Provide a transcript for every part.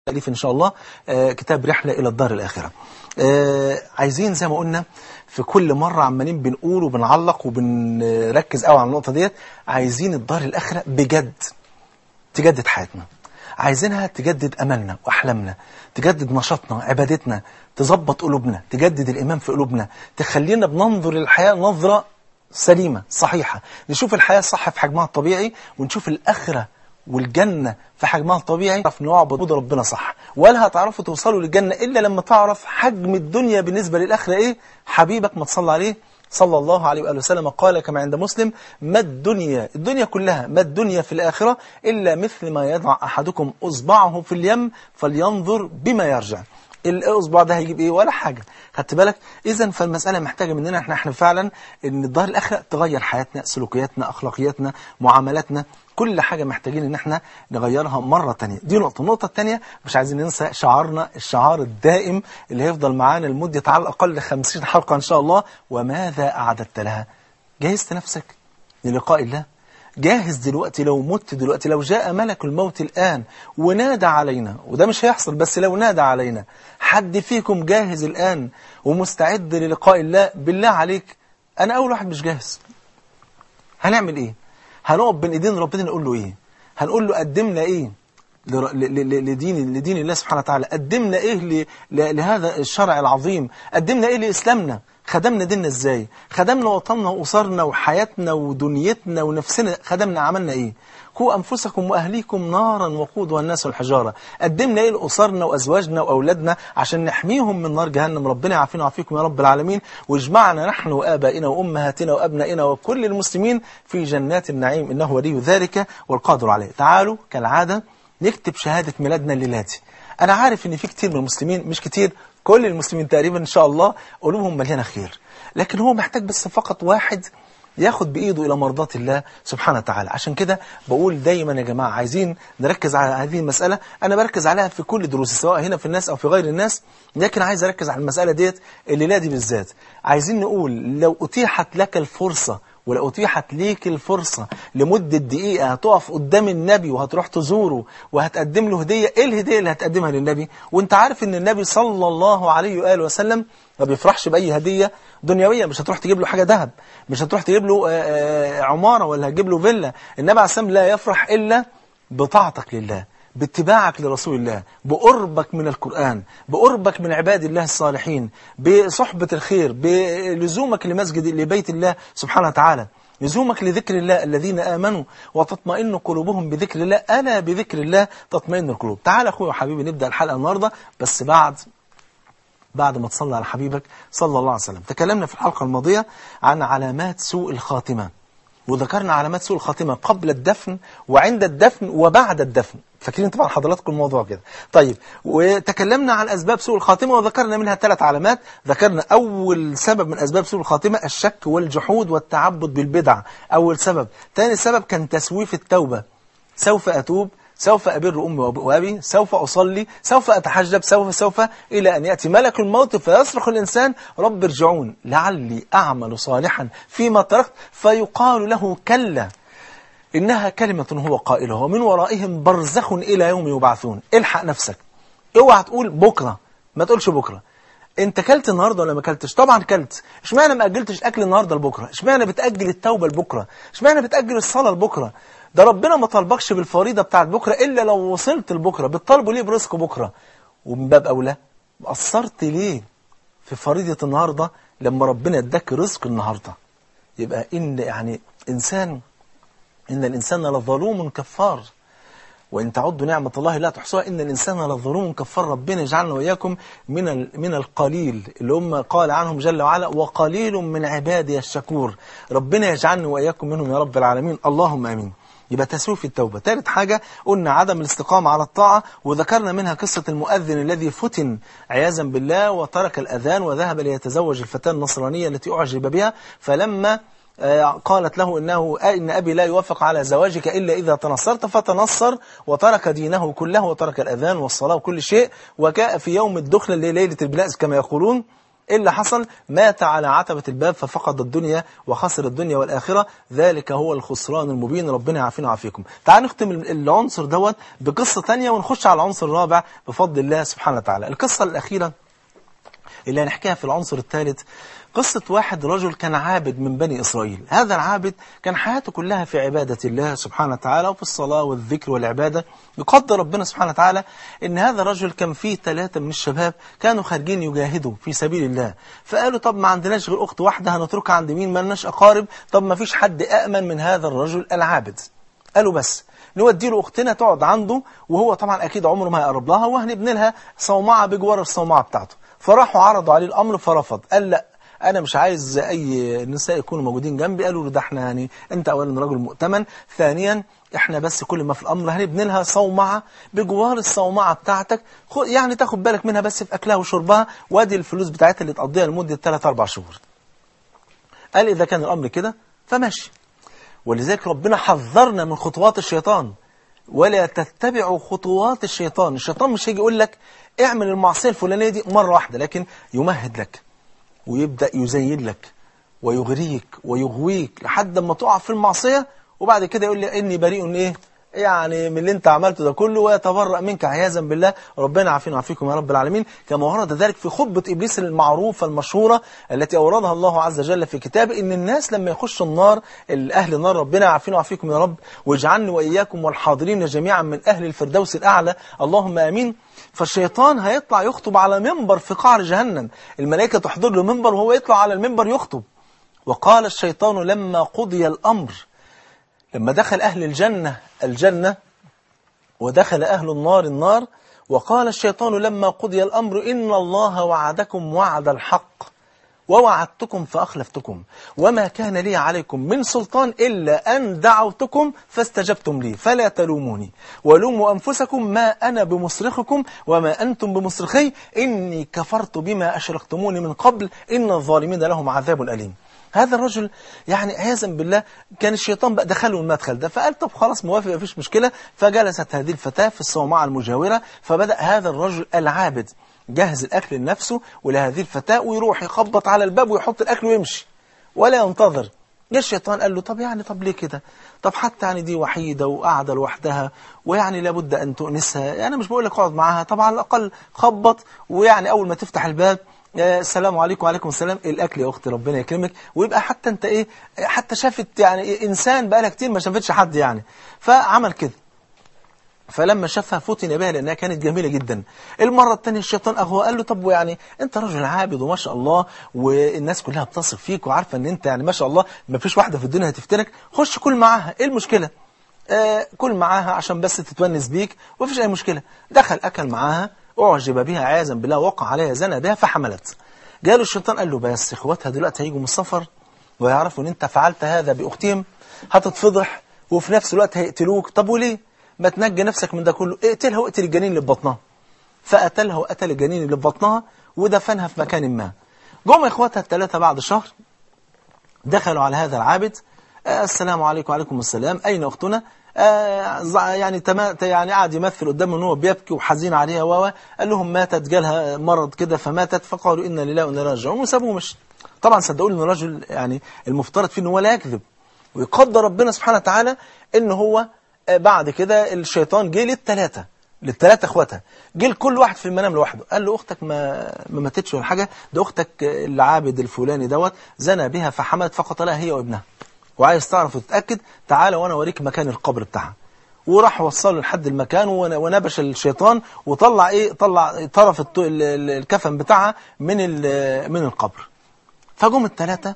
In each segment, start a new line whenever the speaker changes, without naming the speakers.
تأليف إن شاء الله آه، كتاب رحلة إلى الدار الآخرة آه، عايزين زي ما قلنا في كل مرة عمالين بنقول وبنعلق وبنركز قوي على النقطة ديت عايزين الدار الآخرة بجد تجدد حياتنا عايزينها تجدد أملنا وأحلامنا تجدد نشاطنا عبادتنا تظبط قلوبنا تجدد الإيمان في قلوبنا تخلينا بننظر للحياة نظرة سليمة صحيحة نشوف الحياة صح في حجمها الطبيعي ونشوف الآخرة والجنة في حجمها الطبيعي تعرف نعبد ربنا صح ولا هتعرفوا توصلوا للجنة إلا لما تعرف حجم الدنيا بالنسبة للآخرة إيه حبيبك ما تصلى عليه صلى الله عليه وآله وسلم قال كما عند مسلم ما الدنيا الدنيا كلها ما الدنيا في الآخرة إلا مثل ما يضع أحدكم أصبعه في اليم فلينظر بما يرجع الأصبع ده هيجيب إيه ولا حاجة خدت بالك إذا فالمسألة محتاجة مننا إحنا إحنا فعلا إن الظاهر الآخرة تغير حياتنا سلوكياتنا أخلاقياتنا معاملاتنا كل حاجة محتاجين ان احنا نغيرها مرة تانية دي نقطة النقطة التانية مش عايزين ننسى شعارنا الشعار الدائم اللي هيفضل معانا لمدة على الأقل 50 حلقة إن شاء الله وماذا أعددت لها جهزت نفسك للقاء الله جاهز دلوقتي لو مت دلوقتي لو جاء ملك الموت الآن ونادى علينا وده مش هيحصل بس لو نادى علينا حد فيكم جاهز الآن ومستعد للقاء الله بالله عليك أنا أول واحد مش جاهز هنعمل إيه هنقف بين ايدين ربنا نقول له ايه هنقول له قدمنا ايه لر- ل- ل- لدين لدين الله سبحانه وتعالى قدمنا ايه ل- ل- لهذا الشرع العظيم قدمنا ايه لاسلامنا خدمنا ديننا ازاي خدمنا وطننا واسرنا وحياتنا ودنيتنا ونفسنا خدمنا عملنا ايه قوا انفسكم واهليكم نارا وقودها الناس والحجاره قدمنا ايه لاسرنا وازواجنا واولادنا عشان نحميهم من نار جهنم ربنا يعافينا ويعافيكم يا رب العالمين واجمعنا نحن وابائنا وامهاتنا وابنائنا وكل المسلمين في جنات النعيم انه ولي ذلك والقادر عليه تعالوا كالعاده نكتب شهاده ميلادنا الليلاتي انا عارف ان في كتير من المسلمين مش كتير كل المسلمين تقريبا ان شاء الله قلوبهم مليانه خير لكن هو محتاج بس فقط واحد ياخد بإيده إلى مرضات الله سبحانه وتعالى عشان كده بقول دايما يا جماعة عايزين نركز على هذه المسألة أنا بركز عليها في كل دروسي سواء هنا في الناس أو في غير الناس لكن عايز أركز على المسألة ديت الليلة دي بالذات عايزين نقول لو أتيحت لك الفرصة ولو أتيحت ليك الفرصة لمدة دقيقة هتقف قدام النبي وهتروح تزوره وهتقدم له هدية إيه الهدية اللي هتقدمها للنبي وانت عارف ان النبي صلى الله عليه وآله وسلم ما بيفرحش بأي هدية دنيوية مش هتروح تجيب له حاجة ذهب مش هتروح تجيب له آه، آه، عمارة ولا هتجيب له فيلا النبي عليه السلام لا يفرح إلا بطاعتك لله باتباعك لرسول الله بقربك من القرآن بقربك من عباد الله الصالحين بصحبة الخير بلزومك لمسجد لبيت الله سبحانه وتعالى لزومك لذكر الله الذين آمنوا وتطمئن قلوبهم بذكر الله ألا بذكر الله تطمئن القلوب تعال أخوي وحبيبي نبدأ الحلقة النهاردة بس بعد بعد ما تصلى على حبيبك صلى الله عليه وسلم تكلمنا في الحلقة الماضية عن علامات سوء الخاتمة وذكرنا علامات سوء الخاتمة قبل الدفن وعند الدفن وبعد الدفن فاكرين طبعا حضراتكم الموضوع كده طيب وتكلمنا عن أسباب سوء الخاتمة وذكرنا منها ثلاث علامات ذكرنا أول سبب من أسباب سوء الخاتمة الشك والجحود والتعبد بالبدع أول سبب ثاني سبب كان تسويف التوبة سوف أتوب سوف أبر أمي وأب- وأبي سوف أصلي سوف أتحجب سوف سوف إلى أن يأتي ملك الموت فيصرخ الإنسان رب ارجعون لعلي أعمل صالحا فيما تركت فيقال له كلا إنها كلمة هو قائلها ومن ورائهم برزخ إلى يوم يبعثون الحق نفسك اوعى تقول بكرة ما تقولش بكرة انت كلت النهارده ولا ما كلتش طبعا كلت اشمعنى ما اجلتش اكل النهارده لبكره اشمعنى بتاجل التوبه لبكره اشمعنى بتاجل الصلاه لبكره ده ربنا ما طالبكش بالفريضه بتاعت بكره الا لو وصلت لبكره بتطالبه ليه برزق بكره ومن باب اولى قصرت ليه في فريضه النهارده لما ربنا اداك رزق النهارده يبقى ان يعني انسان ان الانسان لظلوم كفار وإن تعدوا نعمة الله لا تحصوها إن الإنسان لظلوم كفار ربنا يجعلنا وإياكم من ال- من القليل اللي هم قال عنهم جل وعلا وقليل من عبادي الشكور ربنا يجعلنا وإياكم منهم يا رب العالمين اللهم آمين يبقى تسويف التوبة ثالث حاجة قلنا عدم الاستقامة على الطاعة وذكرنا منها قصة المؤذن الذي فتن عياذا بالله وترك الأذان وذهب ليتزوج الفتاة النصرانية التي أعجب بها فلما آه، قالت له إنه آه، إن أبي لا يوافق على زواجك إلا إذا تنصرت فتنصر وترك دينه كله وترك الأذان والصلاة وكل شيء وجاء في يوم الدخل اللي هي ليلة البلاء كما يقولون ايه اللي حصل مات على عتبة الباب ففقد الدنيا وخسر الدنيا والآخرة ذلك هو الخسران المبين ربنا يعافينا ويعافيكم تعالوا نختم العنصر دوت بقصة تانية ونخش على العنصر الرابع بفضل الله سبحانه وتعالى القصة الأخيرة اللي هنحكيها في العنصر الثالث قصة واحد رجل كان عابد من بني إسرائيل هذا العابد كان حياته كلها في عبادة الله سبحانه وتعالى وفي الصلاة والذكر والعبادة يقدر ربنا سبحانه وتعالى إن هذا الرجل كان فيه ثلاثة من الشباب كانوا خارجين يجاهدوا في سبيل الله فقالوا طب ما عندناش غير أخت واحدة هنتركها عند مين ما لناش أقارب طب ما فيش حد أأمن من هذا الرجل العابد قالوا بس نودي له اختنا تقعد عنده وهو طبعا اكيد عمره ما هيقرب لها وهنبني لها صومعه بجوار الصومعه بتاعته فراحوا عرضوا عليه الامر فرفض قال لا انا مش عايز اي نساء يكونوا موجودين جنبي قالوا له ده احنا يعني انت اولا رجل مؤتمن ثانيا احنا بس كل ما في الامر هنبني لها صومعه بجوار الصومعه بتاعتك يعني تاخد بالك منها بس في اكلها وشربها وادي الفلوس بتاعتها اللي تقضيها لمده 3 4 شهور قال اذا كان الامر كده فماشي ولذلك ربنا حذرنا من خطوات الشيطان ولا تتبعوا خطوات الشيطان الشيطان مش هيجي يقول لك اعمل المعصية الفلانية دي مرة واحدة لكن يمهد لك ويبدأ يزين لك ويغريك ويغويك لحد ما تقع في المعصية وبعد كده يقول لي إني بريء إيه يعني من اللي انت عملته ده كله ويتبرأ منك عياذا بالله ربنا عافينا وعافيكم يا رب العالمين كما ورد ذلك في خطبة إبليس المعروفة المشهورة التي أوردها الله عز وجل في كتابه إن الناس لما يخشوا النار أهل النار ربنا عافينا وعافيكم يا رب واجعلني وإياكم والحاضرين جميعا من أهل الفردوس الأعلى اللهم آمين فالشيطان هيطلع يخطب على منبر في قعر جهنم الملائكة تحضر له منبر وهو يطلع على المنبر يخطب وقال الشيطان لما قضي الأمر لما دخل أهل الجنة الجنة ودخل أهل النار النار وقال الشيطان لما قضي الأمر إن الله وعدكم وعد الحق ووعدتكم فأخلفتكم وما كان لي عليكم من سلطان إلا أن دعوتكم فاستجبتم لي فلا تلوموني ولوموا أنفسكم ما أنا بمصرخكم وما أنتم بمصرخي إني كفرت بما أشركتموني من قبل إن الظالمين لهم عذاب أليم هذا الرجل يعني عياذا بالله كان الشيطان بقى دخله المدخل ده فقال طب خلاص موافق مفيش مشكلة فجلست هذه الفتاة في الصومعة المجاورة فبدأ هذا الرجل العابد جهز الأكل لنفسه ولهذه الفتاة ويروح يخبط على الباب ويحط الأكل ويمشي ولا ينتظر جه الشيطان قال له طب يعني طب ليه كده طب حتى يعني دي وحيدة وقاعدة لوحدها ويعني لابد أن تؤنسها يعني أنا مش بقول لك اقعد معاها طبعا على الأقل خبط ويعني أول ما تفتح الباب السلام عليكم وعليكم السلام الاكل يا اختي ربنا يكرمك ويبقى حتى انت ايه حتى شافت يعني إيه انسان بقى لها كتير ما شافتش حد يعني فعمل كده فلما شافها فتن بها لانها كانت جميله جدا المره الثانيه الشيطان اغوى قال له طب يعني انت راجل عابد وما شاء الله والناس كلها بتثق فيك وعارفه ان انت يعني ما شاء الله ما فيش واحده في الدنيا هتفتنك خش كل معاها ايه المشكله آه كل معاها عشان بس تتونس بيك ومفيش اي مشكله دخل اكل معاها أعجب بها عياذا بالله وقع عليها زنا بها فحملت جاله الشيطان قال له بس اخواتها دلوقتي هيجوا من السفر ويعرفوا ان انت فعلت هذا باختهم هتتفضح وفي نفس الوقت هيقتلوك طب وليه ما تنجي نفسك من ده كله اقتلها واقتل الجنين اللي في بطنها فقتلها وقتل الجنين اللي في بطنها ودفنها في مكان ما جم اخواتها الثلاثه بعد شهر دخلوا على هذا العابد آه السلام عليكم وعليكم السلام اين اختنا آه يعني تما يعني قعد يمثل قدامه ان هو بيبكي وحزين عليها و قال لهم ماتت جالها مرض كده فماتت فقالوا انا لله وانا راجعون وسابوه مشي طبعا صدقوني ان الراجل يعني المفترض فيه ان هو لا يكذب ويقدر ربنا سبحانه وتعالى ان هو آه بعد كده الشيطان جه للثلاثه للثلاثه اخواتها جه لكل واحد في المنام لوحده قال له اختك ما ما ماتتش ولا حاجه ده اختك العابد الفلاني دوت زنى بها فحملت فقتلها هي وابنها وعايز تعرف وتتأكد تعالى وانا اوريك مكان القبر بتاعها وراح وصله لحد المكان ونبش الشيطان وطلع ايه طلع طرف الكفن بتاعها من من القبر فجم الثلاثه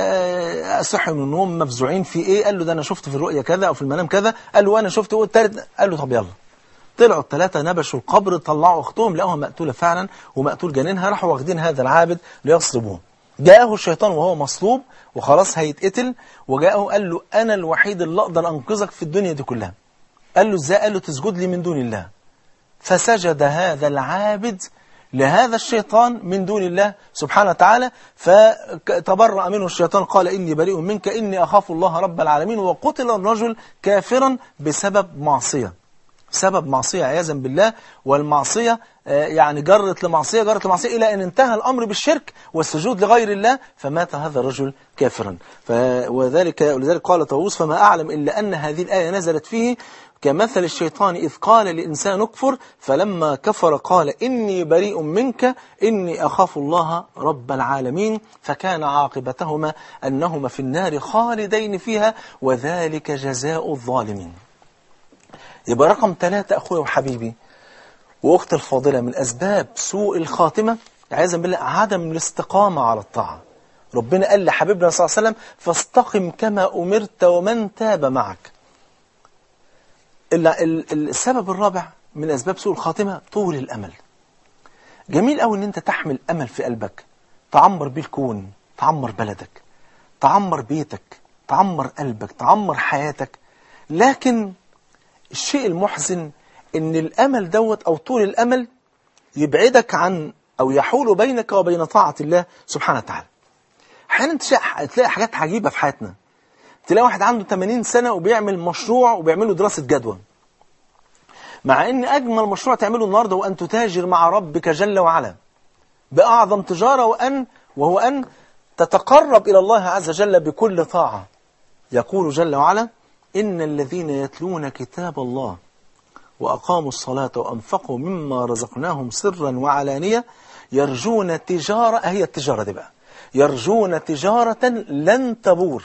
صحوا من النوم مفزوعين في ايه قال له ده انا شفت في الرؤيا كذا او في المنام كذا قال له وانا شفت الثالث قال له طب يلا طلعوا الثلاثة نبشوا القبر طلعوا أختهم لقوها مقتولة فعلا ومقتول جنينها راحوا واخدين هذا العابد ليصلبوه جاءه الشيطان وهو مصلوب وخلاص هيتقتل وجاءه قال له أنا الوحيد اللي أقدر أنقذك في الدنيا دي كلها قال له ازاي قال له تسجد لي من دون الله فسجد هذا العابد لهذا الشيطان من دون الله سبحانه وتعالى فتبرأ منه الشيطان قال إني بريء منك إني أخاف الله رب العالمين وقتل الرجل كافرا بسبب معصية سبب معصية عياذا بالله والمعصية آه، يعني جرت لمعصية جرت لمعصية إلى أن انتهى الأمر بالشرك والسجود لغير الله فمات هذا الرجل كافرا ف- وذلك ولذلك قال طاووس فما أعلم إلا أن هذه الآية نزلت فيه كمثل الشيطان إذ قال لإنسان اكفر فلما كفر قال إني بريء منك إني أخاف الله رب العالمين فكان عاقبتهما أنهما في النار خالدين فيها وذلك جزاء الظالمين يبقى رقم ثلاثة أخويا وحبيبي وأختي الفاضلة من أسباب سوء الخاتمة عايزا بالله عدم الاستقامة على الطاعة ربنا قال لحبيبنا صلى الله عليه وسلم فاستقم كما أمرت ومن تاب معك ال- ال- السبب الرابع من أسباب سوء الخاتمة طول الأمل جميل قوي ان انت تحمل امل في قلبك تعمر بيه الكون تعمر بلدك تعمر بيتك تعمر قلبك تعمر حياتك لكن الشيء المحزن ان الامل دوت او طول الامل يبعدك عن او يحول بينك وبين طاعة الله سبحانه وتعالى احيانا تشا- تلاقي حاجات عجيبة في حياتنا تلاقي واحد عنده 80 سنة وبيعمل مشروع وبيعمل له دراسة جدوى مع ان اجمل مشروع تعمله النهارده هو ان تتاجر مع ربك جل وعلا باعظم تجاره وان وهو ان تتقرب الى الله عز وجل بكل طاعه يقول جل وعلا ان الذين يتلون كتاب الله واقاموا الصلاه وانفقوا مما رزقناهم سرا وعلانيه يرجون تجاره هي التجاره دي بقى يرجون تجاره لن تبور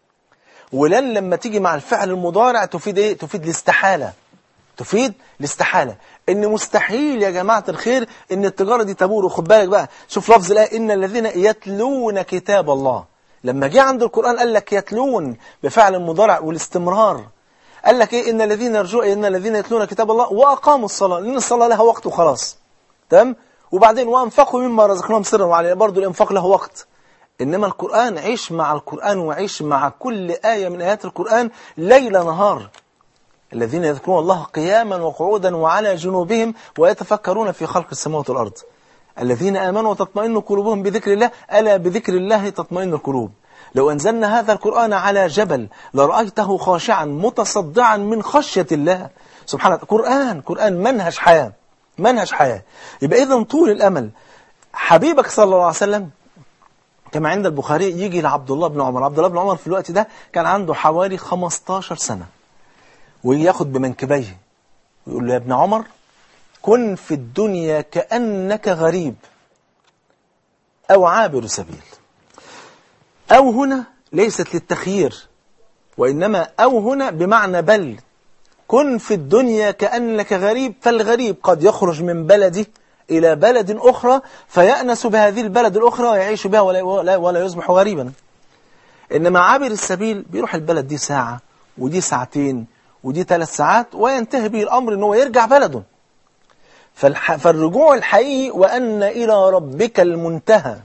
ولن لما تيجي مع الفعل المضارع تفيد ايه تفيد الاستحاله تفيد الاستحالة ان مستحيل يا جماعة الخير ان التجارة دي تبور وخد بالك بقى شوف لفظ الآية ان الذين يتلون كتاب الله لما جه عند القرآن قال لك يتلون بفعل المضارع والاستمرار قال لك ايه ان الذين يرجون ان الذين يتلون كتاب الله واقاموا الصلاة لان الصلاة لها وقت وخلاص تمام وبعدين وانفقوا مما رزقناهم سرا وعلانية برضه الانفاق له وقت إنما القرآن عيش مع القرآن وعيش مع كل آية من آيات القرآن ليل نهار الذين يذكرون الله قياما وقعودا وعلى جنوبهم ويتفكرون في خلق السماوات والأرض الذين آمنوا وتطمئن قلوبهم بذكر الله ألا بذكر الله تطمئن القلوب لو أنزلنا هذا القرآن على جبل لرأيته خاشعا متصدعا من خشية الله سبحانه وتعالى قرآن قرآن منهج حياة منهج حياة يبقى إذا طول الأمل حبيبك صلى الله عليه وسلم كما عند البخاري يجي لعبد الله بن عمر عبد الله بن عمر في الوقت ده كان عنده حوالي 15 سنة وياخد بمنكبيه ويقول له يا ابن عمر كن في الدنيا كأنك غريب أو عابر سبيل أو هنا ليست للتخيير وإنما أو هنا بمعنى بل كن في الدنيا كأنك غريب فالغريب قد يخرج من بلده إلى بلد أخرى فيأنس بهذه البلد الأخرى ويعيش بها ولا, ولا, ولا يصبح غريبا إنما عابر السبيل بيروح البلد دي ساعة ودي ساعتين ودي ثلاث ساعات وينتهي به الأمر أنه يرجع بلده فالح... فالرجوع الحقيقي وأن إلى ربك المنتهى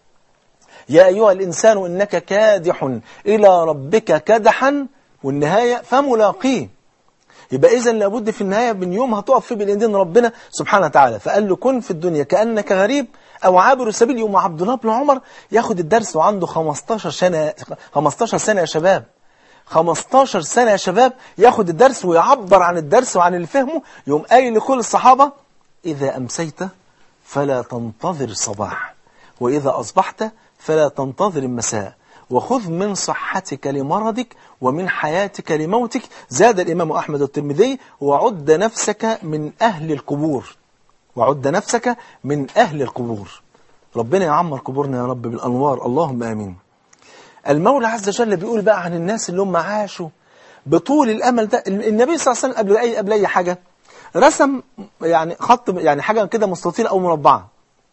يا أيها الإنسان إنك كادح إلى ربك كدحا والنهاية فملاقيه يبقى إذا لابد في النهاية من يوم هتقف فيه بين ايدين ربنا سبحانه وتعالى فقال له كن في الدنيا كأنك غريب أو عابر السبيل يوم عبد الله بن عمر ياخد الدرس وعنده 15 سنة 15 سنة يا شباب 15 سنة يا شباب ياخد الدرس ويعبر عن الدرس وعن اللي فهمه يوم قايل لكل الصحابة إذا أمسيت فلا تنتظر الصباح وإذا أصبحت فلا تنتظر المساء وخذ من صحتك لمرضك ومن حياتك لموتك زاد الإمام أحمد الترمذي وعد نفسك من أهل القبور وعد نفسك من أهل القبور ربنا يعمر قبورنا يا رب بالأنوار اللهم آمين المولى عز وجل بيقول بقى عن الناس اللي هم عاشوا بطول الأمل ده النبي صلى الله عليه وسلم قبل أي, قبل أي حاجة رسم يعني خط يعني حاجة كده مستطيل أو مربعة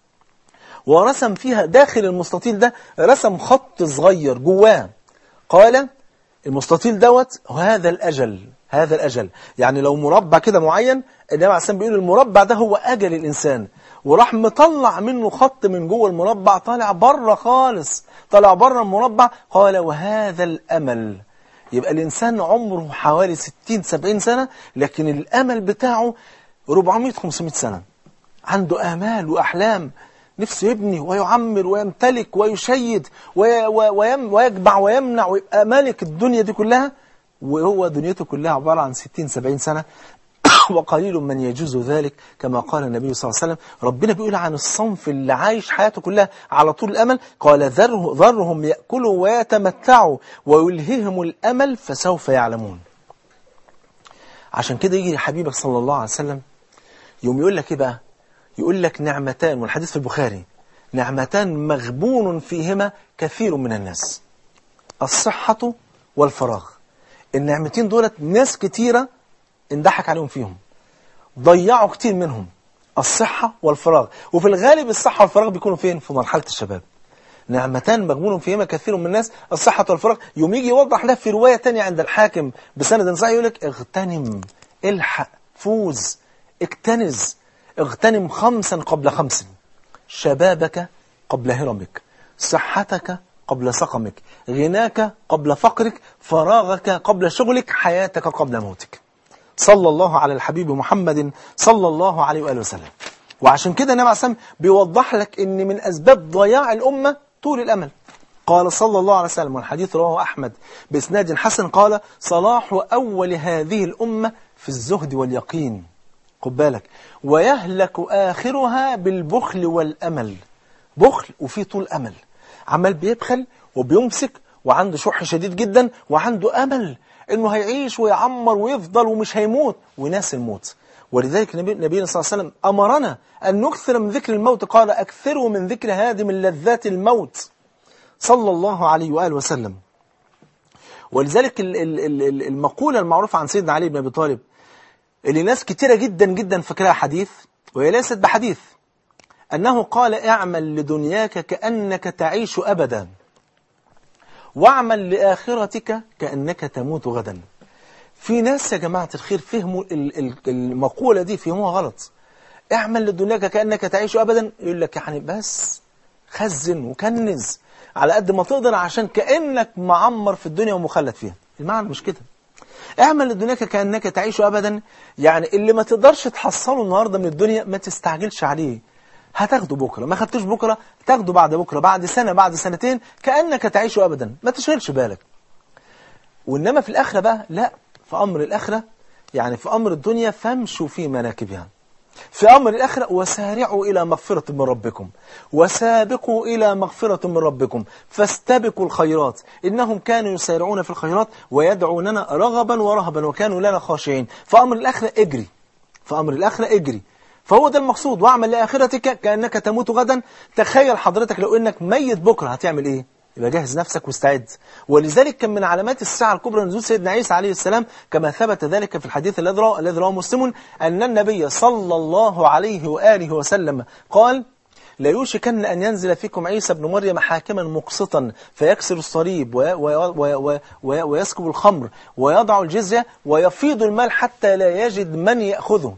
ورسم فيها داخل المستطيل ده رسم خط صغير جواه قال المستطيل دوت هذا الأجل هذا الأجل يعني لو مربع كده معين النبي عليه السلام بيقول المربع ده هو أجل الإنسان وراح مطلع منه خط من جوه المربع طالع بره خالص طالع بره المربع قال وهذا الأمل يبقى الإنسان عمره حوالي 60 70 سنة لكن الأمل بتاعه 400 500 سنة عنده آمال وأحلام نفسه يبني ويعمر ويمتلك ويشيد وي ويم ويجمع ويمنع ويبقى مالك الدنيا دي كلها وهو دنيته كلها عبارة عن 60 70 سنة وقليل من يجوز ذلك كما قال النبي صلى الله عليه وسلم ربنا بيقول عن الصنف اللي عايش حياته كلها على طول الأمل قال ذره ذرهم يأكلوا ويتمتعوا ويلههم الأمل فسوف يعلمون عشان كده يجي حبيبك صلى الله عليه وسلم يوم يقول لك ايه بقى يقول لك نعمتان والحديث في البخاري نعمتان مغبون فيهما كثير من الناس الصحة والفراغ النعمتين دولت ناس كتيرة اندحك عليهم فيهم ضيعوا كتير منهم الصحة والفراغ وفي الغالب الصحة والفراغ بيكونوا فين في مرحلة الشباب نعمتان مغبون فيهما كثير من الناس الصحة والفراغ يوم يجي يوضح ده في رواية تانية عند الحاكم بسند صحيح يقول لك اغتنم الحق فوز اكتنز اغتنم خمسا قبل خمس شبابك قبل هرمك صحتك قبل سقمك غناك قبل فقرك فراغك قبل شغلك حياتك قبل موتك صلى الله على الحبيب محمد صلى الله عليه وآله وسلم وعشان كده النبي عليه الصلاة والسلام بيوضح لك ان من اسباب ضياع الامه طول الامل قال صلى الله عليه وسلم والحديث رواه احمد باسناد حسن قال صلاح اول هذه الامه في الزهد واليقين خد بالك ويهلك اخرها بالبخل والامل بخل وفي طول امل عمال بيبخل وبيمسك وعنده شح شديد جدا وعنده امل انه هيعيش ويعمر ويفضل ومش هيموت وناس الموت ولذلك نبينا صلى الله عليه وسلم أمرنا أن نكثر من ذكر الموت قال أكثروا من ذكر هادم لذات الموت صلى الله عليه وآله وسلم ولذلك المقولة المعروفة عن سيدنا علي بن أبي طالب اللي ناس كتيرة جدا جدا فاكرها حديث وهي ليست بحديث أنه قال اعمل لدنياك كأنك تعيش أبدا واعمل لآخرتك كأنك تموت غدا في ناس يا جماعة الخير فهموا المقولة دي فهموها غلط اعمل لدنياك كأنك تعيش أبدا يقول لك يعني بس خزن وكنز على قد ما تقدر عشان كأنك معمر في الدنيا ومخلد فيها المعنى مش كده اعمل لدنياك كأنك تعيش أبدا يعني اللي ما تقدرش تحصله النهاردة من الدنيا ما تستعجلش عليه هتاخده بكرة ما خدتوش بكرة تاخده بعد بكرة بعد سنة بعد سنتين كأنك تعيش أبدا ما تشغلش بالك وإنما في الآخرة بقى لا في أمر الآخرة يعني في أمر الدنيا فامشوا في مناكبها في أمر الآخرة وسارعوا إلى مغفرة من ربكم وسابقوا إلى مغفرة من ربكم فاستبقوا الخيرات إنهم كانوا يسارعون في الخيرات ويدعوننا رغبا ورهبا وكانوا لنا خاشعين في أمر الآخرة اجري في أمر الآخرة اجري فهو ده المقصود واعمل لآخرتك كأنك تموت غدا تخيل حضرتك لو إنك ميت بكرة هتعمل إيه يبقى جهز نفسك واستعد ولذلك كان من علامات الساعة الكبرى نزول سيدنا عيسى عليه السلام كما ثبت ذلك في الحديث الذي رواه الذي رواه مسلم أن النبي صلى الله عليه وآله وسلم قال لا يوشكن أن ينزل فيكم عيسى بن مريم حاكما مقسطا فيكسر الصليب ويسكب الخمر ويضع الجزية ويفيض المال حتى لا يجد من يأخذه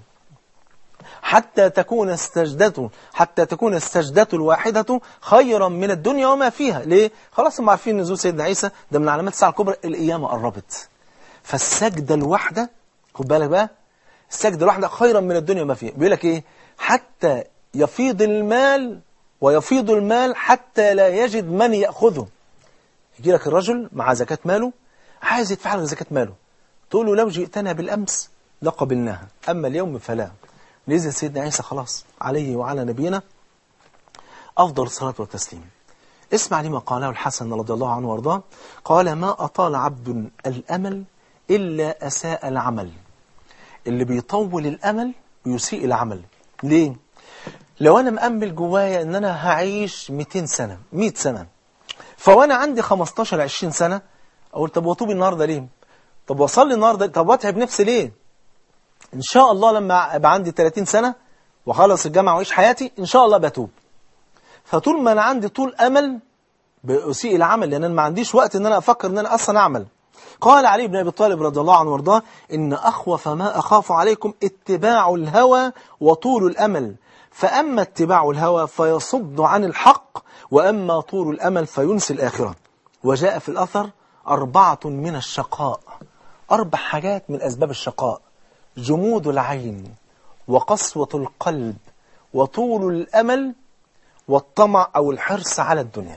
حتى تكون السجدة حتى تكون السجدة الواحدة خيرا من الدنيا وما فيها ليه؟ خلاص هم عارفين نزول سيدنا عيسى ده من علامات الساعة الكبرى القيامة قربت فالسجدة الواحدة خد بالك بقى السجدة الواحدة خيرا من الدنيا وما فيها بيقول لك ايه حتى يفيض المال ويفيض المال حتى لا يجد من يأخذه يجي لك الرجل مع زكاة ماله عايز يدفع لك زكاة ماله تقول له لو جئتنا بالأمس لقبلناها أما اليوم فلا نزل سيدنا عيسى خلاص عليه وعلى نبينا أفضل الصلاة والتسليم اسمع لما قاله الحسن رضي الله عنه وارضاه قال ما أطال عبد الأمل إلا أساء العمل اللي بيطول الأمل بيسيء العمل ليه؟ لو أنا مأمل جوايا أن أنا هعيش 200 سنة 100 سنة فوأنا عندي 15 20 سنة أقول طب وطوبي النهاردة ليه؟ طب وصلي النهاردة طب واتعب نفسي ليه؟ إن شاء الله لما أبقى عندي 30 سنة وخلص الجامعة وأعيش حياتي إن شاء الله بتوب فطول ما أنا عندي طول أمل بأسيء العمل لأن أنا ما عنديش وقت إن أنا أفكر إن أنا أصلا أعمل قال علي بن أبي طالب رضي الله عنه وارضاه إن أخوف ما أخاف عليكم اتباع الهوى وطول الأمل فأما اتباع الهوى فيصد عن الحق وأما طول الأمل فينسي الآخرة وجاء في الأثر أربعة من الشقاء أربع حاجات من أسباب الشقاء جمود العين وقسوة القلب وطول الأمل والطمع أو الحرص على الدنيا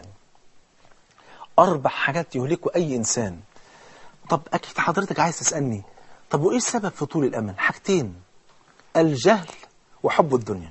أربع حاجات يهلكوا أي إنسان طب أكيد حضرتك عايز تسألني طب وإيه السبب في طول الأمل حاجتين الجهل وحب الدنيا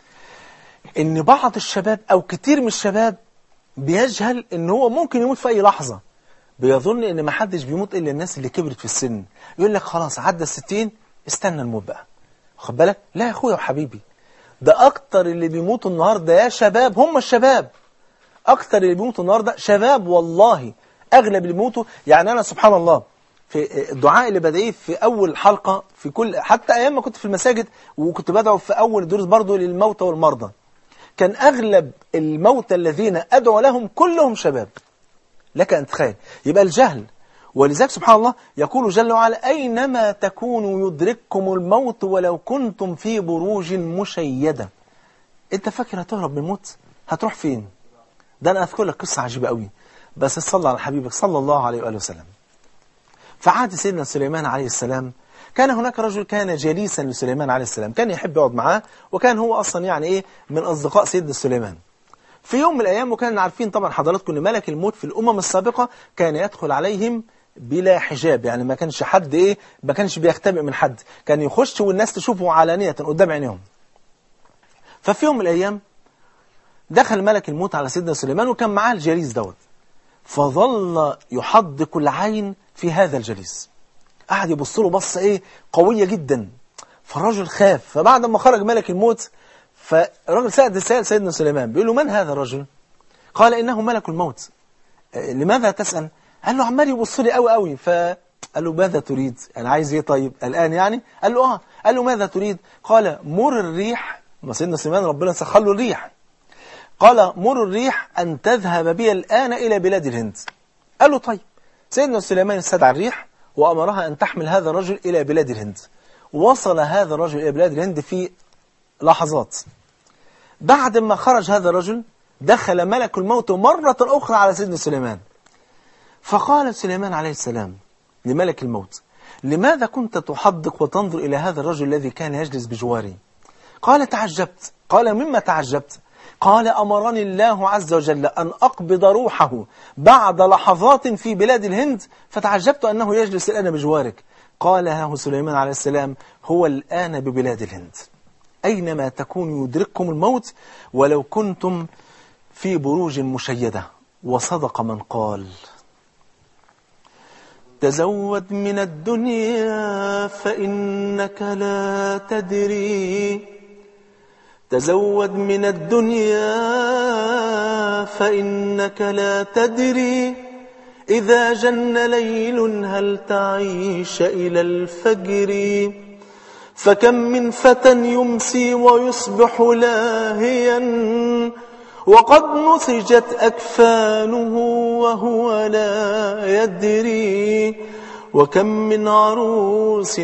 ان بعض الشباب او كتير من الشباب بيجهل ان هو ممكن يموت في اي لحظة بيظن ان ما حدش بيموت الا الناس اللي كبرت في السن يقول لك خلاص عدى الستين استنى الموت بقى خد بالك لا يا اخويا وحبيبي ده اكتر اللي بيموتوا النهارده يا شباب هم الشباب اكتر اللي بيموتوا النهارده شباب والله اغلب اللي بيموتوا يعني انا سبحان الله في الدعاء اللي بدعيه في اول حلقه في كل حتى ايام ما كنت في المساجد وكنت بدعو في اول دروس برضه للموتى والمرضى كان اغلب الموتى الذين ادعو لهم كلهم شباب لك ان تتخيل يبقى الجهل ولذلك سبحان الله يقول جل وعلا أينما تكونوا يدرككم الموت ولو كنتم في بروج مشيدة انت فاكر هتهرب من الموت هتروح فين ده أنا أذكر لك قصة عجيبة قوي بس صلى على حبيبك صلى الله عليه وآله وسلم فعاد سيدنا سليمان عليه السلام كان هناك رجل كان جليسا لسليمان عليه السلام كان يحب يقعد معاه وكان هو أصلا يعني إيه من أصدقاء سيدنا سليمان في يوم من الأيام وكان عارفين طبعا حضراتكم ان ملك الموت في الأمم السابقة كان يدخل عليهم بلا حجاب يعني ما كانش حد ايه ما كانش بيختبئ من حد كان يخش والناس تشوفه علانية قدام عينيهم ففي يوم من الايام دخل ملك الموت على سيدنا سليمان وكان معاه الجليس دوت فظل يحدق العين في هذا الجليس قعد يبص له بصه ايه قويه جدا فالرجل خاف فبعد ما خرج ملك الموت فالرجل سأل سأل سيدنا سليمان بيقول له من هذا الرجل قال انه ملك الموت لماذا تسأل قال له عمال يبص لي قوي قوي فقال له ماذا تريد انا عايز ايه طيب الان يعني قال له اه قال له ماذا تريد قال مر الريح ما سيدنا سليمان ربنا سخر له الريح قال مر الريح ان تذهب بي الان الى بلاد الهند قال له طيب سيدنا سليمان استدعى الريح وامرها ان تحمل هذا الرجل الى بلاد الهند وصل هذا الرجل الى بلاد الهند في لحظات بعد ما خرج هذا الرجل دخل ملك الموت مرة أخرى على سيدنا سليمان فقال سليمان عليه السلام لملك الموت لماذا كنت تحدق وتنظر إلى هذا الرجل الذي كان يجلس بجواري قال تعجبت قال مما تعجبت قال أمرني الله عز وجل أن أقبض روحه بعد لحظات في بلاد الهند فتعجبت أنه يجلس الآن بجوارك قال له سليمان عليه السلام هو الآن ببلاد الهند أينما تكون يدرككم الموت ولو كنتم في بروج مشيدة وصدق من قال تزود من الدنيا فإنك لا تدري تزود من الدنيا فإنك لا تدري إذا جن ليل هل تعيش إلى الفجر فكم من فتى يمسي ويصبح لاهيا وقد نسجت أكفانه وهو لا يدري وكم من عروس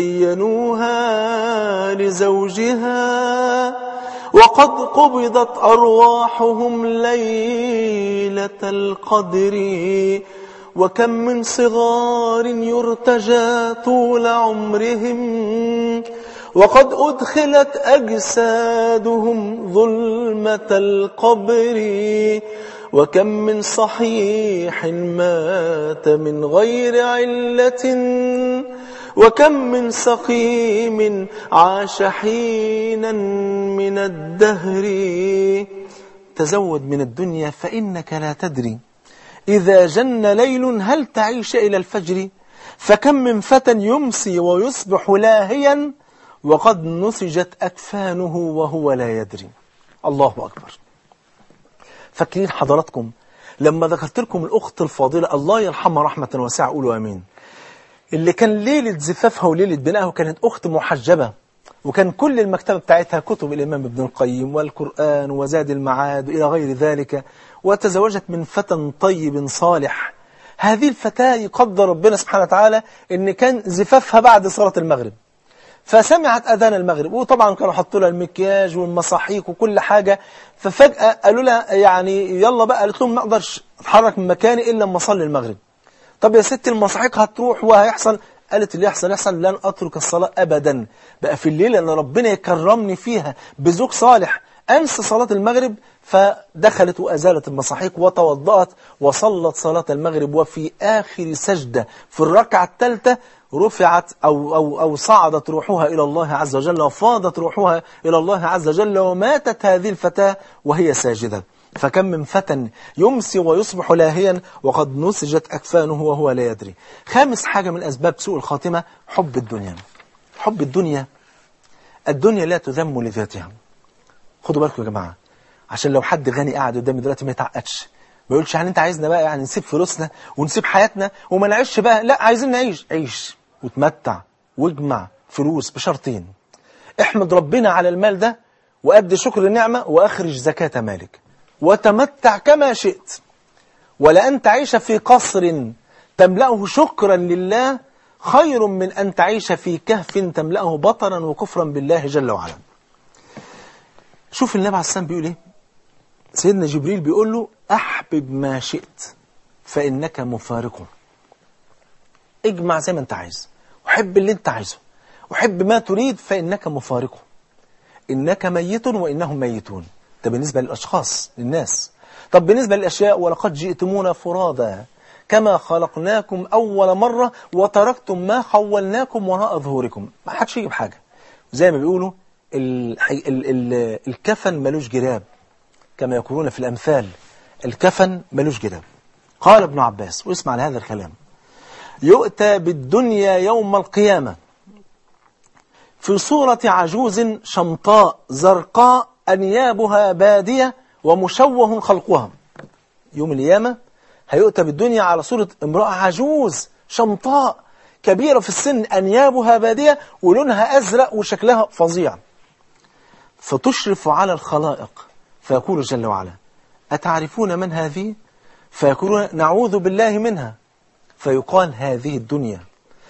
زينوها لزوجها وقد قبضت أرواحهم ليلة القدر وكم من صغار يرتجى طول عمرهم وقد أدخلت أجسادهم ظلمة القبر وكم من صحيح مات من غير علة وكم من سقيم عاش حينا من الدهر تزود من الدنيا فإنك لا تدري إذا جن ليل هل تعيش إلى الفجر فكم من فتى يمسي ويصبح لاهيا وقد نسجت أكفانه وهو لا يدري الله أكبر فاكرين حضراتكم لما ذكرت لكم الأخت الفاضلة الله يرحمها رحمة واسعة قولوا أمين اللي كان ليلة زفافها وليلة بنائها كانت أخت محجبة وكان كل المكتبة بتاعتها كتب الإمام ابن القيم والقرآن وزاد المعاد إلى غير ذلك وتزوجت من فتى طيب صالح هذه الفتاة يقدر ربنا سبحانه وتعالى ان كان زفافها بعد صلاة المغرب فسمعت أذان المغرب وطبعا كانوا حطوا لها المكياج والمصاحيق وكل حاجة ففجأة قالوا لها يعني يلا بقى قالت لهم ما اقدرش اتحرك من مكاني إلا لما أصلي المغرب طب يا ست المصاحيق هتروح وهيحصل قالت اللي يحصل يحصل لن أترك الصلاة أبدا بقى في الليلة أن ربنا يكرمني فيها بزوج صالح أنسى صلاة المغرب فدخلت وأزالت المصاحيق وتوضأت وصلت صلاة المغرب وفي آخر سجدة في الركعة الثالثة رفعت أو, أو, أو صعدت روحها إلى الله عز وجل وفاضت روحها إلى الله عز وجل وماتت هذه الفتاة وهي ساجدة فكم من فتى يمسي ويصبح لاهيا وقد نسجت أكفانه وهو لا يدري خامس حاجة من أسباب سوء الخاتمة حب الدنيا حب الدنيا الدنيا لا تذم لذاتها خدوا بالكم يا جماعة عشان لو حد غني قاعد قدامي دلوقتي ما يتعقدش ما يقولش يعني انت عايزنا بقى يعني نسيب فلوسنا ونسيب حياتنا وما نعيش بقى لا عايزين نعيش عيش وتمتع واجمع فلوس بشرطين احمد ربنا على المال ده وأدي شكر النعمة وأخرج زكاة مالك وتمتع كما شئت ولأن تعيش في قصر تملأه شكرا لله خير من أن تعيش في كهف تملأه بطرا وكفرا بالله جل وعلا شوف النبي عليه السلام بيقول ايه سيدنا جبريل بيقول له أحبب ما شئت فإنك مفارقه اجمع زي ما انت عايز وحب اللي انت عايزه وحب ما تريد فإنك مفارقه إنك ميت وإنهم ميتون ده بالنسبة للأشخاص للناس طب بالنسبة للأشياء ولقد جئتمونا فرادا كما خلقناكم أول مرة وتركتم ما خولناكم وراء ظهوركم ما حدش يجيب حاجة زي ما بيقولوا الحي... ال... ال... الكفن ملوش جراب كما يقولون في الأمثال الكفن ملوش جراب قال ابن عباس واسمع لهذا الكلام يؤتى بالدنيا يوم القيامة في صورة عجوز شمطاء زرقاء أنيابها بادية ومشوه خلقها يوم القيامة هيؤتى بالدنيا على صورة امرأة عجوز شمطاء كبيرة في السن أنيابها بادية ولونها أزرق وشكلها فظيع فتشرف على الخلائق فيقول جل وعلا أتعرفون من هذه؟ فيقولون نعوذ بالله منها فيقال هذه الدنيا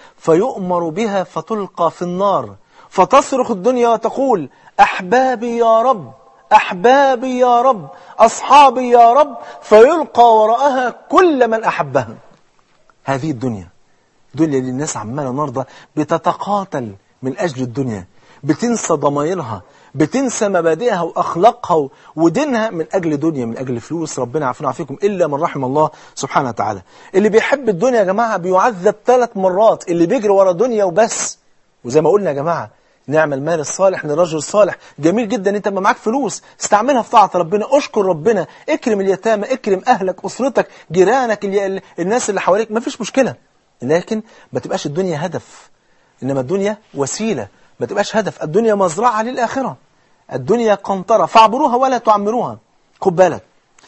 فيؤمر بها فتلقى في النار فتصرخ الدنيا وتقول أحبابي يا رب أحبابي يا رب أصحابي يا رب فيلقى وراءها كل من أحبها هذه الدنيا دنيا اللي الناس عمالة النهارده بتتقاتل من أجل الدنيا بتنسى ضمايرها بتنسى مبادئها وأخلاقها ودينها من أجل دنيا من أجل فلوس ربنا عافينا وعافيكم إلا من رحم الله سبحانه وتعالى اللي بيحب الدنيا يا جماعة بيعذب ثلاث مرات اللي بيجري ورا دنيا وبس وزي ما قلنا يا جماعة نعم المال الصالح للرجل الصالح جميل جدا انت ما معاك فلوس استعملها في طاعة ربنا اشكر ربنا اكرم اليتامى اكرم اهلك اسرتك جيرانك الناس اللي حواليك ما فيش مشكلة لكن ما تبقاش الدنيا هدف انما الدنيا وسيلة ما تبقاش هدف الدنيا مزرعة للآخرة الدنيا قنطرة فاعبروها ولا تعمروها خد بالك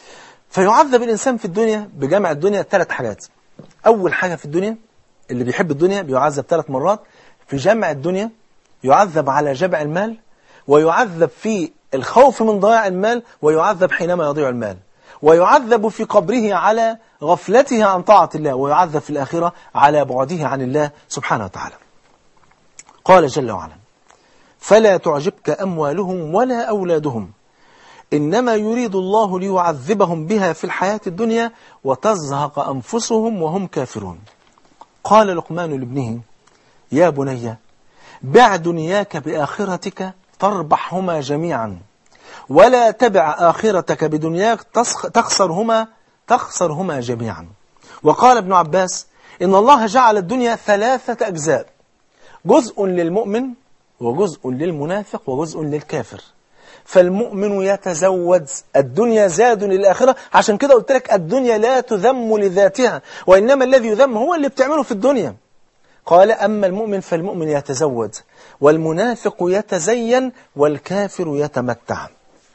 فيعذب الإنسان في الدنيا بجمع الدنيا ثلاث حاجات أول حاجة في الدنيا اللي بيحب الدنيا بيعذب ثلاث مرات في جمع الدنيا يعذب على جمع المال ويعذب في الخوف من ضياع المال ويعذب حينما يضيع المال ويعذب في قبره على غفلته عن طاعة الله ويعذب في الآخرة على بعده عن الله سبحانه وتعالى قال جل وعلا فلا تعجبك أموالهم ولا أولادهم إنما يريد الله ليعذبهم بها في الحياة الدنيا وتزهق أنفسهم وهم كافرون قال لقمان لابنه يا بني بع دنياك بآخرتك تربحهما جميعا ولا تبع آخرتك بدنياك تخسرهما تخسرهما جميعا وقال ابن عباس إن الله جعل الدنيا ثلاثة أجزاء جزء للمؤمن وجزء للمنافق وجزء للكافر فالمؤمن يتزود الدنيا زاد للآخرة عشان كده قلت لك الدنيا لا تذم لذاتها وإنما الذي يذم هو اللي بتعمله في الدنيا قال أما المؤمن فالمؤمن يتزود والمنافق يتزين والكافر يتمتع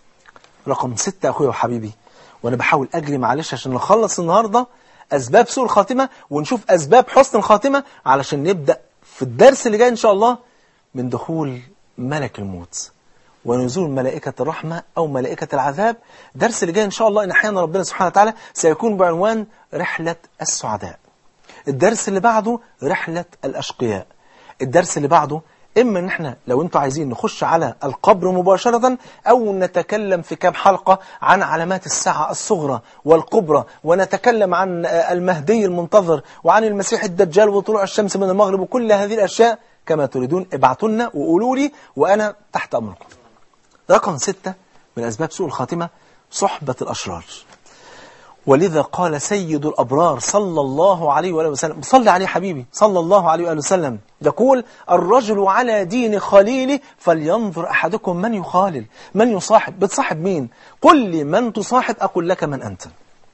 رقم ستة أخويا وحبيبي وأنا بحاول أجري معلش عشان نخلص النهاردة أسباب سوء الخاتمة ونشوف أسباب حسن الخاتمة علشان نبدأ في الدرس اللي جاي إن شاء الله من دخول ملك الموت ونزول ملائكة الرحمة أو ملائكة العذاب درس اللي جاي إن شاء الله إن أحيانا ربنا سبحانه وتعالى سيكون بعنوان رحلة السعداء الدرس اللي بعده رحلة الأشقياء الدرس اللي بعده إما إن إحنا لو أنتوا عايزين نخش على القبر مباشرة أو نتكلم في كام حلقة عن علامات الساعة الصغرى والكبرى ونتكلم عن المهدي المنتظر وعن المسيح الدجال وطلوع الشمس من المغرب وكل هذه الأشياء كما تريدون ابعتوا لنا وقولوا لي وأنا تحت أمركم رقم ستة من أسباب سوء الخاتمة صحبة الأشرار ولذا قال سيد الأبرار صلى الله عليه وآله وسلم صلى عليه حبيبي صلى الله عليه وآله وسلم يقول الرجل على دين خليله فلينظر أحدكم من يخالل من يصاحب بتصاحب مين قل لي من تصاحب أقول لك من أنت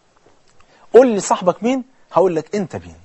قل لي صاحبك مين هقول لك أنت مين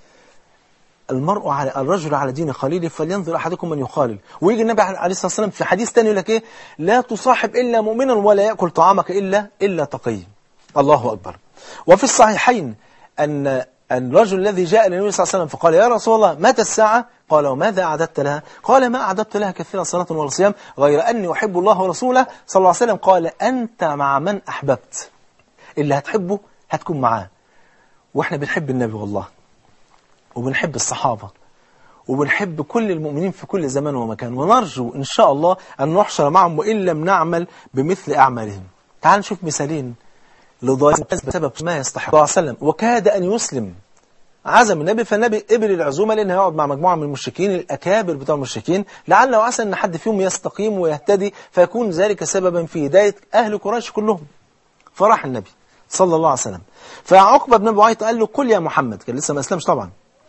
المرء على الرجل على دين خليله فلينظر احدكم من يخالل ويجي النبي عليه الصلاه والسلام في حديث ثاني يقول لك ايه لا تصاحب الا مؤمنا ولا ياكل طعامك الا الا تقي الله اكبر وفي الصحيحين ان ان الرجل الذي جاء للنبي صلى الله عليه وسلم فقال يا رسول الله متى الساعه قال وماذا اعددت لها قال ما اعددت لها كثيرا صلاه ولا صيام غير اني احب الله ورسوله صلى الله عليه وسلم قال انت مع من احببت اللي هتحبه هتكون معاه واحنا بنحب النبي والله وبنحب الصحابة وبنحب كل المؤمنين في كل زمان ومكان ونرجو إن شاء الله أن نحشر معهم وإن لم نعمل بمثل أعمالهم تعال نشوف مثالين لضيف بسبب ما يستحق الله عليه وسلم وكاد أن يسلم عزم النبي فالنبي قبل العزومة لأنه هيقعد مع مجموعة من المشركين الأكابر بتوع المشركين لعل وعسى أن حد فيهم يستقيم ويهتدي فيكون ذلك سببا في هداية أهل قريش كلهم فراح النبي صلى الله عليه وسلم فعقبة بن أبي معيط قال له قل يا محمد كان لسه ما أسلمش طبعا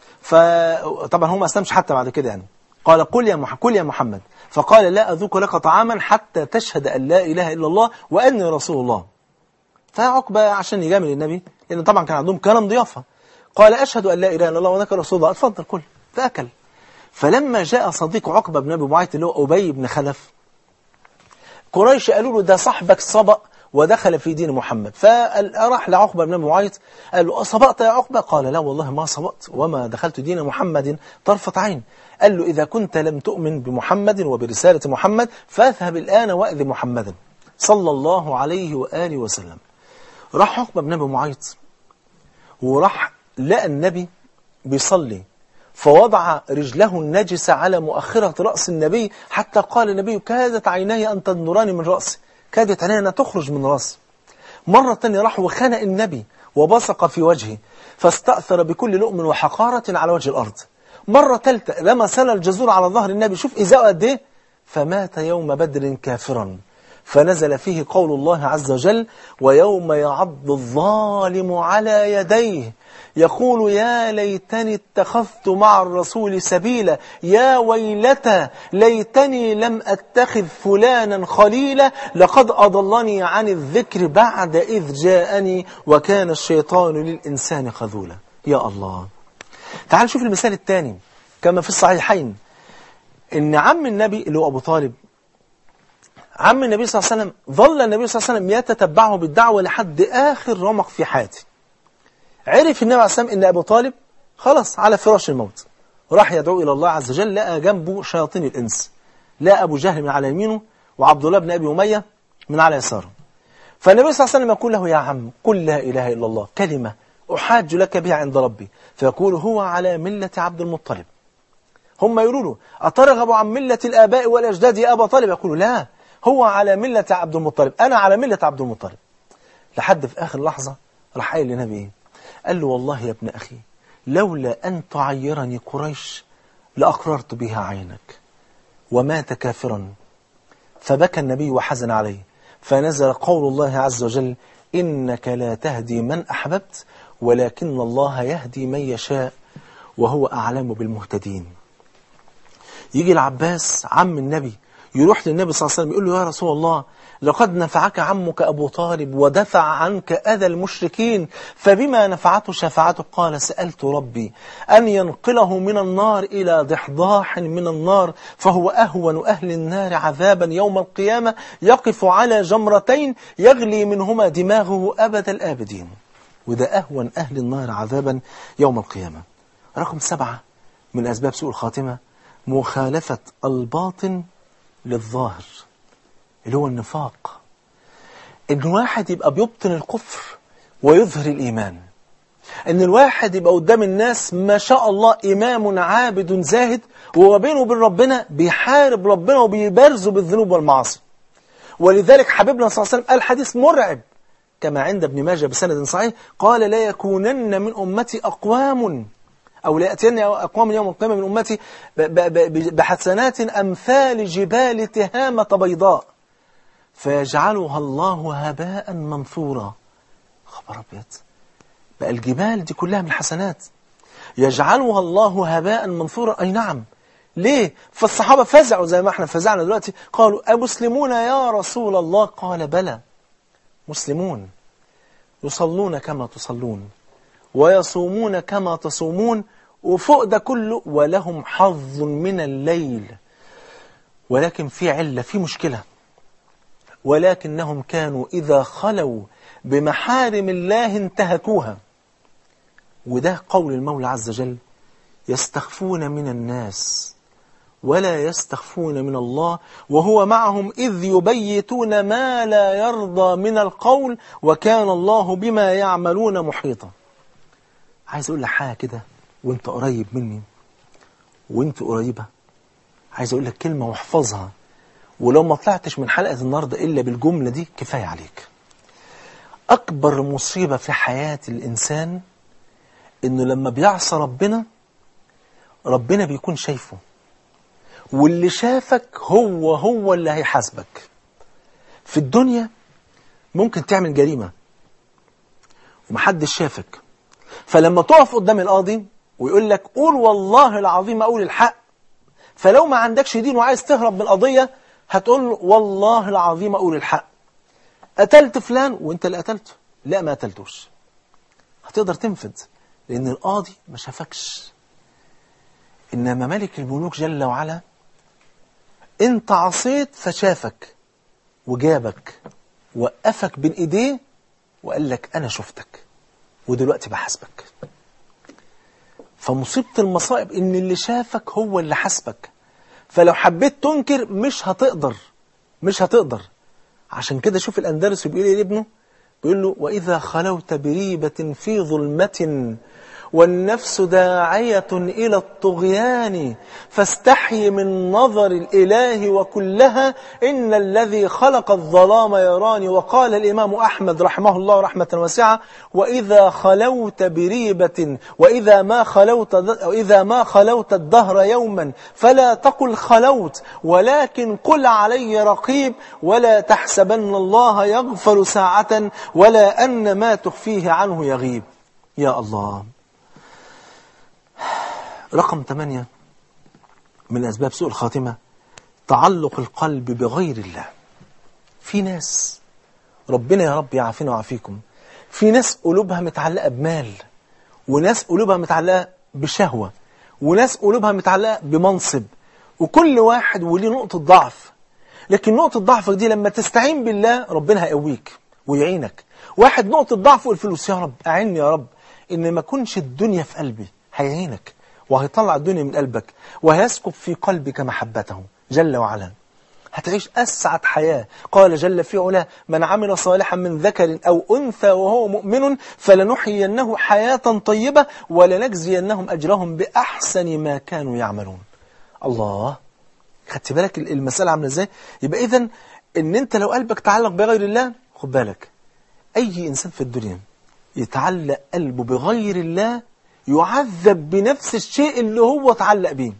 فطبعا هو ما اسلمش حتى بعد كده يعني قال قل يا محمد قل يا محمد فقال لا أذوق لك طعاما حتى تشهد أن لا إله إلا الله وأني رسول الله فعقبة عشان يجامل النبي لأن طبعا كان عندهم كلام ضيافة قال أشهد أن لا إله إلا الله وأنك رسول الله اتفضل كل فأكل فلما جاء صديق عقبة بن أبي معيط اللي هو أبي بن خلف قريش قالوا له ده صاحبك سبق ودخل في دين محمد فراح لعقبة بن معيط قال له أصبأت يا عقبة قال لا والله ما صبأت وما دخلت دين محمد طرفة عين قال له إذا كنت لم تؤمن بمحمد وبرسالة محمد فاذهب الآن وأذي محمدا صلى الله عليه وآله وسلم راح عقبة بن أبي معيط وراح لقى النبي بيصلي فوضع رجله النجسة على مؤخرة رأس النبي حتى قال النبي كادت عيناي أن تنوران من رأسي كادت عيناي أن تخرج من رأسي مرة تانية راح وخنق النبي وبصق في وجهه فاستأثر بكل لؤم وحقارة على وجه الأرض مرة ثالثة لما سل الجزور على ظهر النبي شوف إزاء قد إيه فمات يوم بدر كافرا فنزل فيه قول الله عز وجل ويوم يعض الظالم على يديه يقول يا ليتني اتخذت مع الرسول سبيلا يا ويلتى ليتني لم أتخذ فلانا خليلا لقد أضلني عن الذكر بعد إذ جاءني وكان الشيطان للإنسان خذولا يا الله تعال شوف المثال الثاني كما في الصحيحين إن عم النبي اللي هو أبو طالب عم النبي صلى الله عليه وسلم ظل النبي صلى الله عليه وسلم يتتبعه بالدعوة لحد آخر رمق في حياته عرف النبي عليه الصلاة والسلام أن أبو طالب خلاص على فراش الموت راح يدعو إلى الله عز وجل لقى جنبه شياطين الإنس لا أبو جهل من على يمينه وعبد الله بن أبي أمية من على يساره فالنبي صلى الله عليه وسلم يقول له يا عم قل لا إله إلا الله كلمة أحاج لك بها عند ربي فيقول هو على ملة عبد المطلب هم يقولوا له أترغب عن ملة الآباء والأجداد يا أبا طالب يقول لا هو على ملة عبد المطلب أنا على ملة عبد المطلب لحد في آخر لحظة راح قايل لنبي إيه قال له والله يا ابن أخي لولا أن تعيرني قريش لأقررت بها عينك ومات كافرا فبكى النبي وحزن عليه فنزل قول الله عز وجل إنك لا تهدي من أحببت ولكن الله يهدي من يشاء وهو أعلم بالمهتدين يجي العباس عم النبي يروح للنبي صلى الله عليه وسلم يقول له يا رسول الله لقد نفعك عمك أبو طالب ودفع عنك أذى المشركين فبما نفعته شفاعته قال سألت ربي أن ينقله من النار إلى ضحضاح من النار فهو أهون أهل النار عذابا يوم القيامة يقف على جمرتين يغلي منهما دماغه أبد الآبدين وده أهون أهل النار عذابا يوم القيامة رقم سبعة من أسباب سوء الخاتمة مخالفة الباطن للظاهر اللي هو النفاق ان واحد يبقى بيبطن الكفر ويظهر الإيمان ان الواحد يبقى قدام الناس ما شاء الله إمام عابد زاهد وهو بينه وبين ربنا بيحارب ربنا وبيبارزه بالذنوب والمعاصي ولذلك حبيبنا صلى الله عليه وسلم قال حديث مرعب كما عند ابن ماجه بسند صحيح قال لا يكونن من أمتي أقوام أو لا يأتين أقوام يوم القيامة من أمتي بحسنات أمثال جبال تهامة بيضاء فيجعلها الله هباء منثورا خبر أبيض بقى الجبال دي كلها من الحسنات يجعلها الله هباء منثورا أي نعم ليه فالصحابة فزعوا زي ما احنا فزعنا دلوقتي قالوا أمسلمون يا رسول الله قال بلى مسلمون يصلون كما تصلون ويصومون كما تصومون وفوق ده كله ولهم حظ من الليل ولكن في علة في مشكلة ولكنهم كانوا إذا خلوا بمحارم الله انتهكوها وده قول المولى عز وجل يستخفون من الناس ولا يستخفون من الله وهو معهم إذ يبيتون ما لا يرضى من القول وكان الله بما يعملون محيطا عايز أقول لك حاجة كده وانت قريب مني وانت قريبة عايز أقول لك كلمة واحفظها ولو ما طلعتش من حلقة النهاردة إلا بالجملة دي كفاية عليك أكبر مصيبة في حياة الإنسان إنه لما بيعصى ربنا ربنا بيكون شايفه واللي شافك هو هو اللي هيحاسبك في الدنيا ممكن تعمل جريمة ومحدش شافك فلما تقف قدام القاضي ويقول لك قول والله العظيم أقول الحق فلو ما عندكش دين وعايز تهرب من القضية هتقول له والله العظيم أقول الحق قتلت فلان وانت اللي قتلته لا ما قتلتوش هتقدر تنفذ لأن القاضي ما شافكش إنما ملك الملوك جل وعلا انت عصيت فشافك وجابك وقفك بين ايديه وقال لك انا شفتك ودلوقتي بحاسبك فمصيبة المصائب ان اللي شافك هو اللي حاسبك فلو حبيت تنكر مش هتقدر مش هتقدر عشان كده شوف الاندلس بيقول ايه لابنه بيقول له واذا خلوت بريبة في ظلمة والنفس داعية إلى الطغيان فاستحي من نظر الإله وكلها إن الذي خلق الظلام يراني وقال الإمام أحمد رحمه الله رحمة واسعة وإذا خلوت بريبة وإذا ما خلوت وإذا ما خلوت الدهر يوما فلا تقل خلوت ولكن قل علي رقيب ولا تحسبن الله يغفل ساعة ولا أن ما تخفيه عنه يغيب يا الله رقم ثمانية من أسباب سوء الخاتمة تعلق القلب بغير الله في ناس ربنا يا رب يعافينا ويعافيكم في ناس قلوبها متعلقة بمال وناس قلوبها متعلقة بشهوة وناس قلوبها متعلقة بمنصب وكل واحد وليه نقطة ضعف لكن نقطة ضعفك دي لما تستعين بالله ربنا هيقويك ويعينك واحد نقطة ضعفه الفلوس يا رب أعني يا رب إن ما كنش الدنيا في قلبي هيعينك وهيطلع الدنيا من قلبك وهيسكب في قلبك محبته جل وعلا هتعيش أسعد حياة قال جل في علاه من عمل صالحا من ذكر أو أنثى وهو مؤمن فلنحيينه حياة طيبة ولنجزينهم أجرهم بأحسن ما كانوا يعملون الله خدت بالك المسألة عاملة ازاي يبقى إذن إن أنت لو قلبك تعلق بغير الله خد بالك أي إنسان في الدنيا يتعلق قلبه بغير الله يعذب بنفس الشيء اللي هو تعلق بيه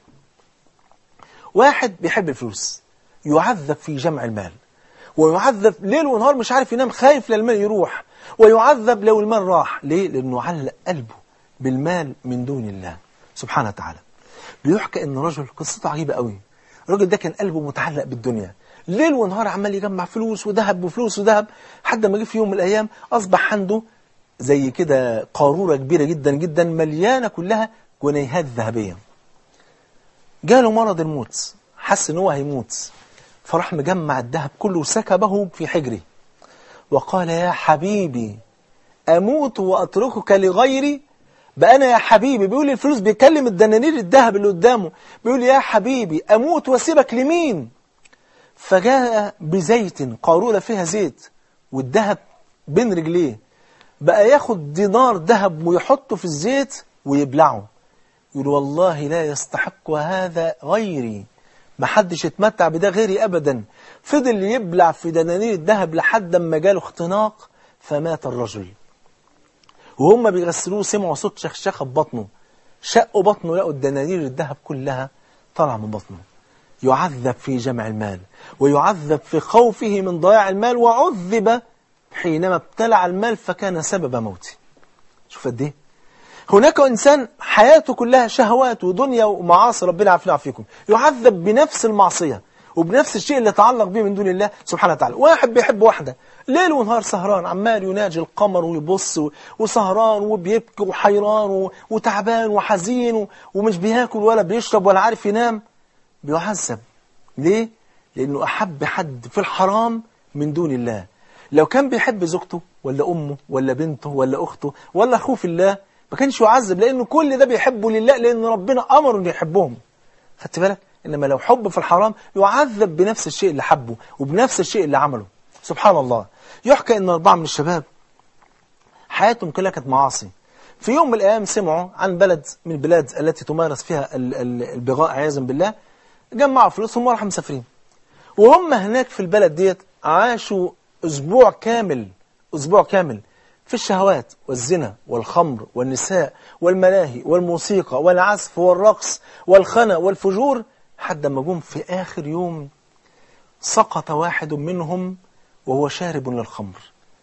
واحد بيحب الفلوس يعذب في جمع المال ويعذب ليل ونهار مش عارف ينام خايف للمال يروح ويعذب لو المال راح ليه؟ لأنه علق قلبه بالمال من دون الله سبحانه وتعالى بيحكى ان رجل قصته عجيبة قوي الراجل ده كان قلبه متعلق بالدنيا ليل ونهار عمال يجمع فلوس وذهب وفلوس وذهب حتى ما جه في يوم من الأيام أصبح عنده زي كده قارورة كبيرة جدا جدا مليانة كلها جنيهات ذهبية جاله مرض الموت حس ان هو هيموت فراح مجمع الذهب كله وسكبه في حجره وقال يا حبيبي أموت وأتركك لغيري بقى أنا يا حبيبي بيقول الفلوس بيكلم الدنانير الذهب اللي قدامه بيقول يا حبيبي أموت واسيبك لمين فجاء بزيت قارورة فيها زيت والذهب بين رجليه بقى ياخد دينار ذهب ويحطه في الزيت ويبلعه يقول والله لا يستحق هذا غيري ما حدش يتمتع بده غيري أبدا فضل يبلع في دنانير الذهب لحد ما جاله اختناق فمات الرجل وهم بيغسلوه سمعوا صوت شخشخة ببطنه شقوا بطنه لقوا الدنانير الذهب كلها طلع من بطنه يعذب في جمع المال ويعذب في خوفه من ضياع المال وعذب حينما ابتلع المال فكان سبب موته شوف قد ايه هناك إنسان حياته كلها شهوات ودنيا ومعاصي ربنا عافينا وعافيكم يعذب بنفس المعصية وبنفس الشيء اللي تعلق به من دون الله سبحانه وتعالى واحد بيحب واحدة ليل ونهار سهران عمال يناجي القمر ويبص وسهران وبيبكي وحيران وتعبان وحزين ومش بياكل ولا بيشرب ولا عارف ينام بيعذب ليه؟ لأنه أحب حد في الحرام من دون الله لو كان بيحب زوجته ولا أمه ولا بنته ولا أخته ولا أخوه في الله ما كانش يعذب لأنه كل ده بيحبه لله لأن ربنا أمر أنه يحبهم خدت بالك إنما لو حب في الحرام يعذب بنفس الشيء اللي حبه وبنفس الشيء اللي عمله سبحان الله يحكى أن أربعة من الشباب حياتهم كلها كانت معاصي في يوم من الأيام سمعوا عن بلد من البلاد التي تمارس فيها البغاء عياذا بالله جمعوا فلوسهم وراحوا مسافرين وهم هناك في البلد ديت عاشوا أسبوع كامل أسبوع كامل في الشهوات والزنا والخمر والنساء والملاهي والموسيقى والعزف والرقص والخنا والفجور حتى ما جم في آخر يوم سقط واحد منهم وهو شارب للخمر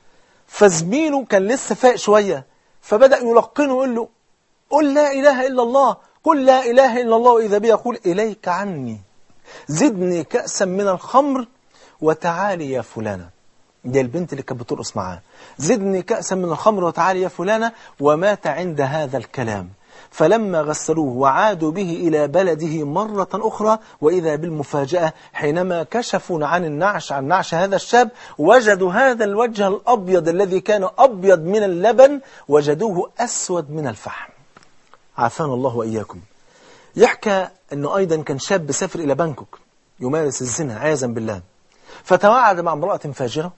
فزميله كان لسه فاق شوية فبدأ يلقنه ويقول له قل لا إله إلا الله قل لا إله إلا الله وإذا بي يقول إليك عني زدني كأسا من الخمر وتعالي يا فلانة دي البنت اللي كانت بترقص معاه زدني كأسا من الخمر وتعالي يا فلانة ومات عند هذا الكلام فلما غسلوه وعادوا به إلى بلده مرة أخرى وإذا بالمفاجأة حينما كشفوا عن النعش عن نعش هذا الشاب وجدوا هذا الوجه الأبيض الذي كان أبيض من اللبن وجدوه أسود من الفحم عافانا الله وإياكم يحكى أنه أيضا كان شاب سافر إلى بانكوك يمارس الزنا عياذا بالله فتواعد مع امرأة فاجرة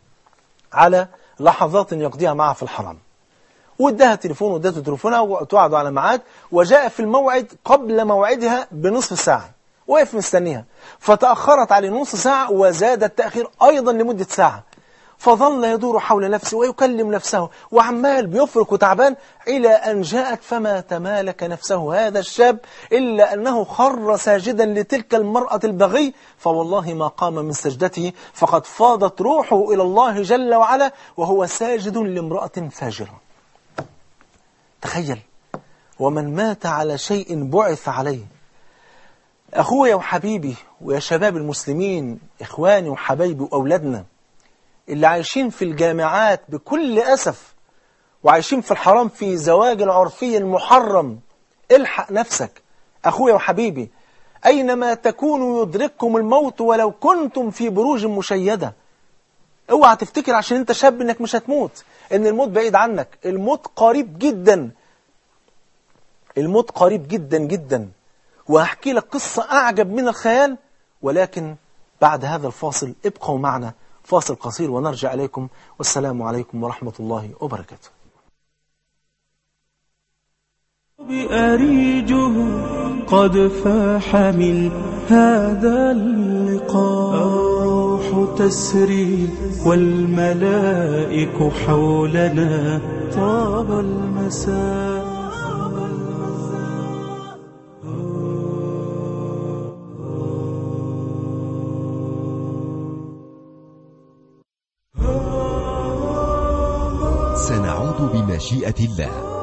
على لحظات يقضيها معها في الحرام واداها تليفون وادته تليفونها وتوعدوا على ميعاد وجاء في الموعد قبل موعدها بنصف ساعة وقف مستنيها فتأخرت عليه نصف ساعة وزاد التأخير أيضا لمدة ساعة فظل يدور حول نفسه ويكلم نفسه وعمال بيفرك وتعبان إلى أن جاءت فما تمالك نفسه هذا الشاب إلا أنه خر ساجدا لتلك المرأة البغي فوالله ما قام من سجدته فقد فاضت روحه إلى الله جل وعلا وهو ساجد لامرأة فاجرة تخيل ومن مات على شيء بعث عليه أخويا وحبيبي ويا شباب المسلمين إخواني وحبايبي وأولادنا اللي عايشين في الجامعات بكل أسف وعايشين في الحرام في زواج العرفي المحرم الحق نفسك أخويا وحبيبي أينما تكونوا يدرككم الموت ولو كنتم في بروج مشيدة اوعى تفتكر عشان انت شاب انك مش هتموت ان الموت بعيد عنك الموت قريب جدا الموت قريب جدا جدا وهحكي لك قصة أعجب من الخيال ولكن بعد هذا الفاصل ابقوا معنا فاصل قصير ونرجع إليكم والسلام عليكم ورحمة الله وبركاته
بأريجه قد فاح من هذا اللقاء الروح تسري والملائك حولنا طاب المساء
سنعود بمشيئة الله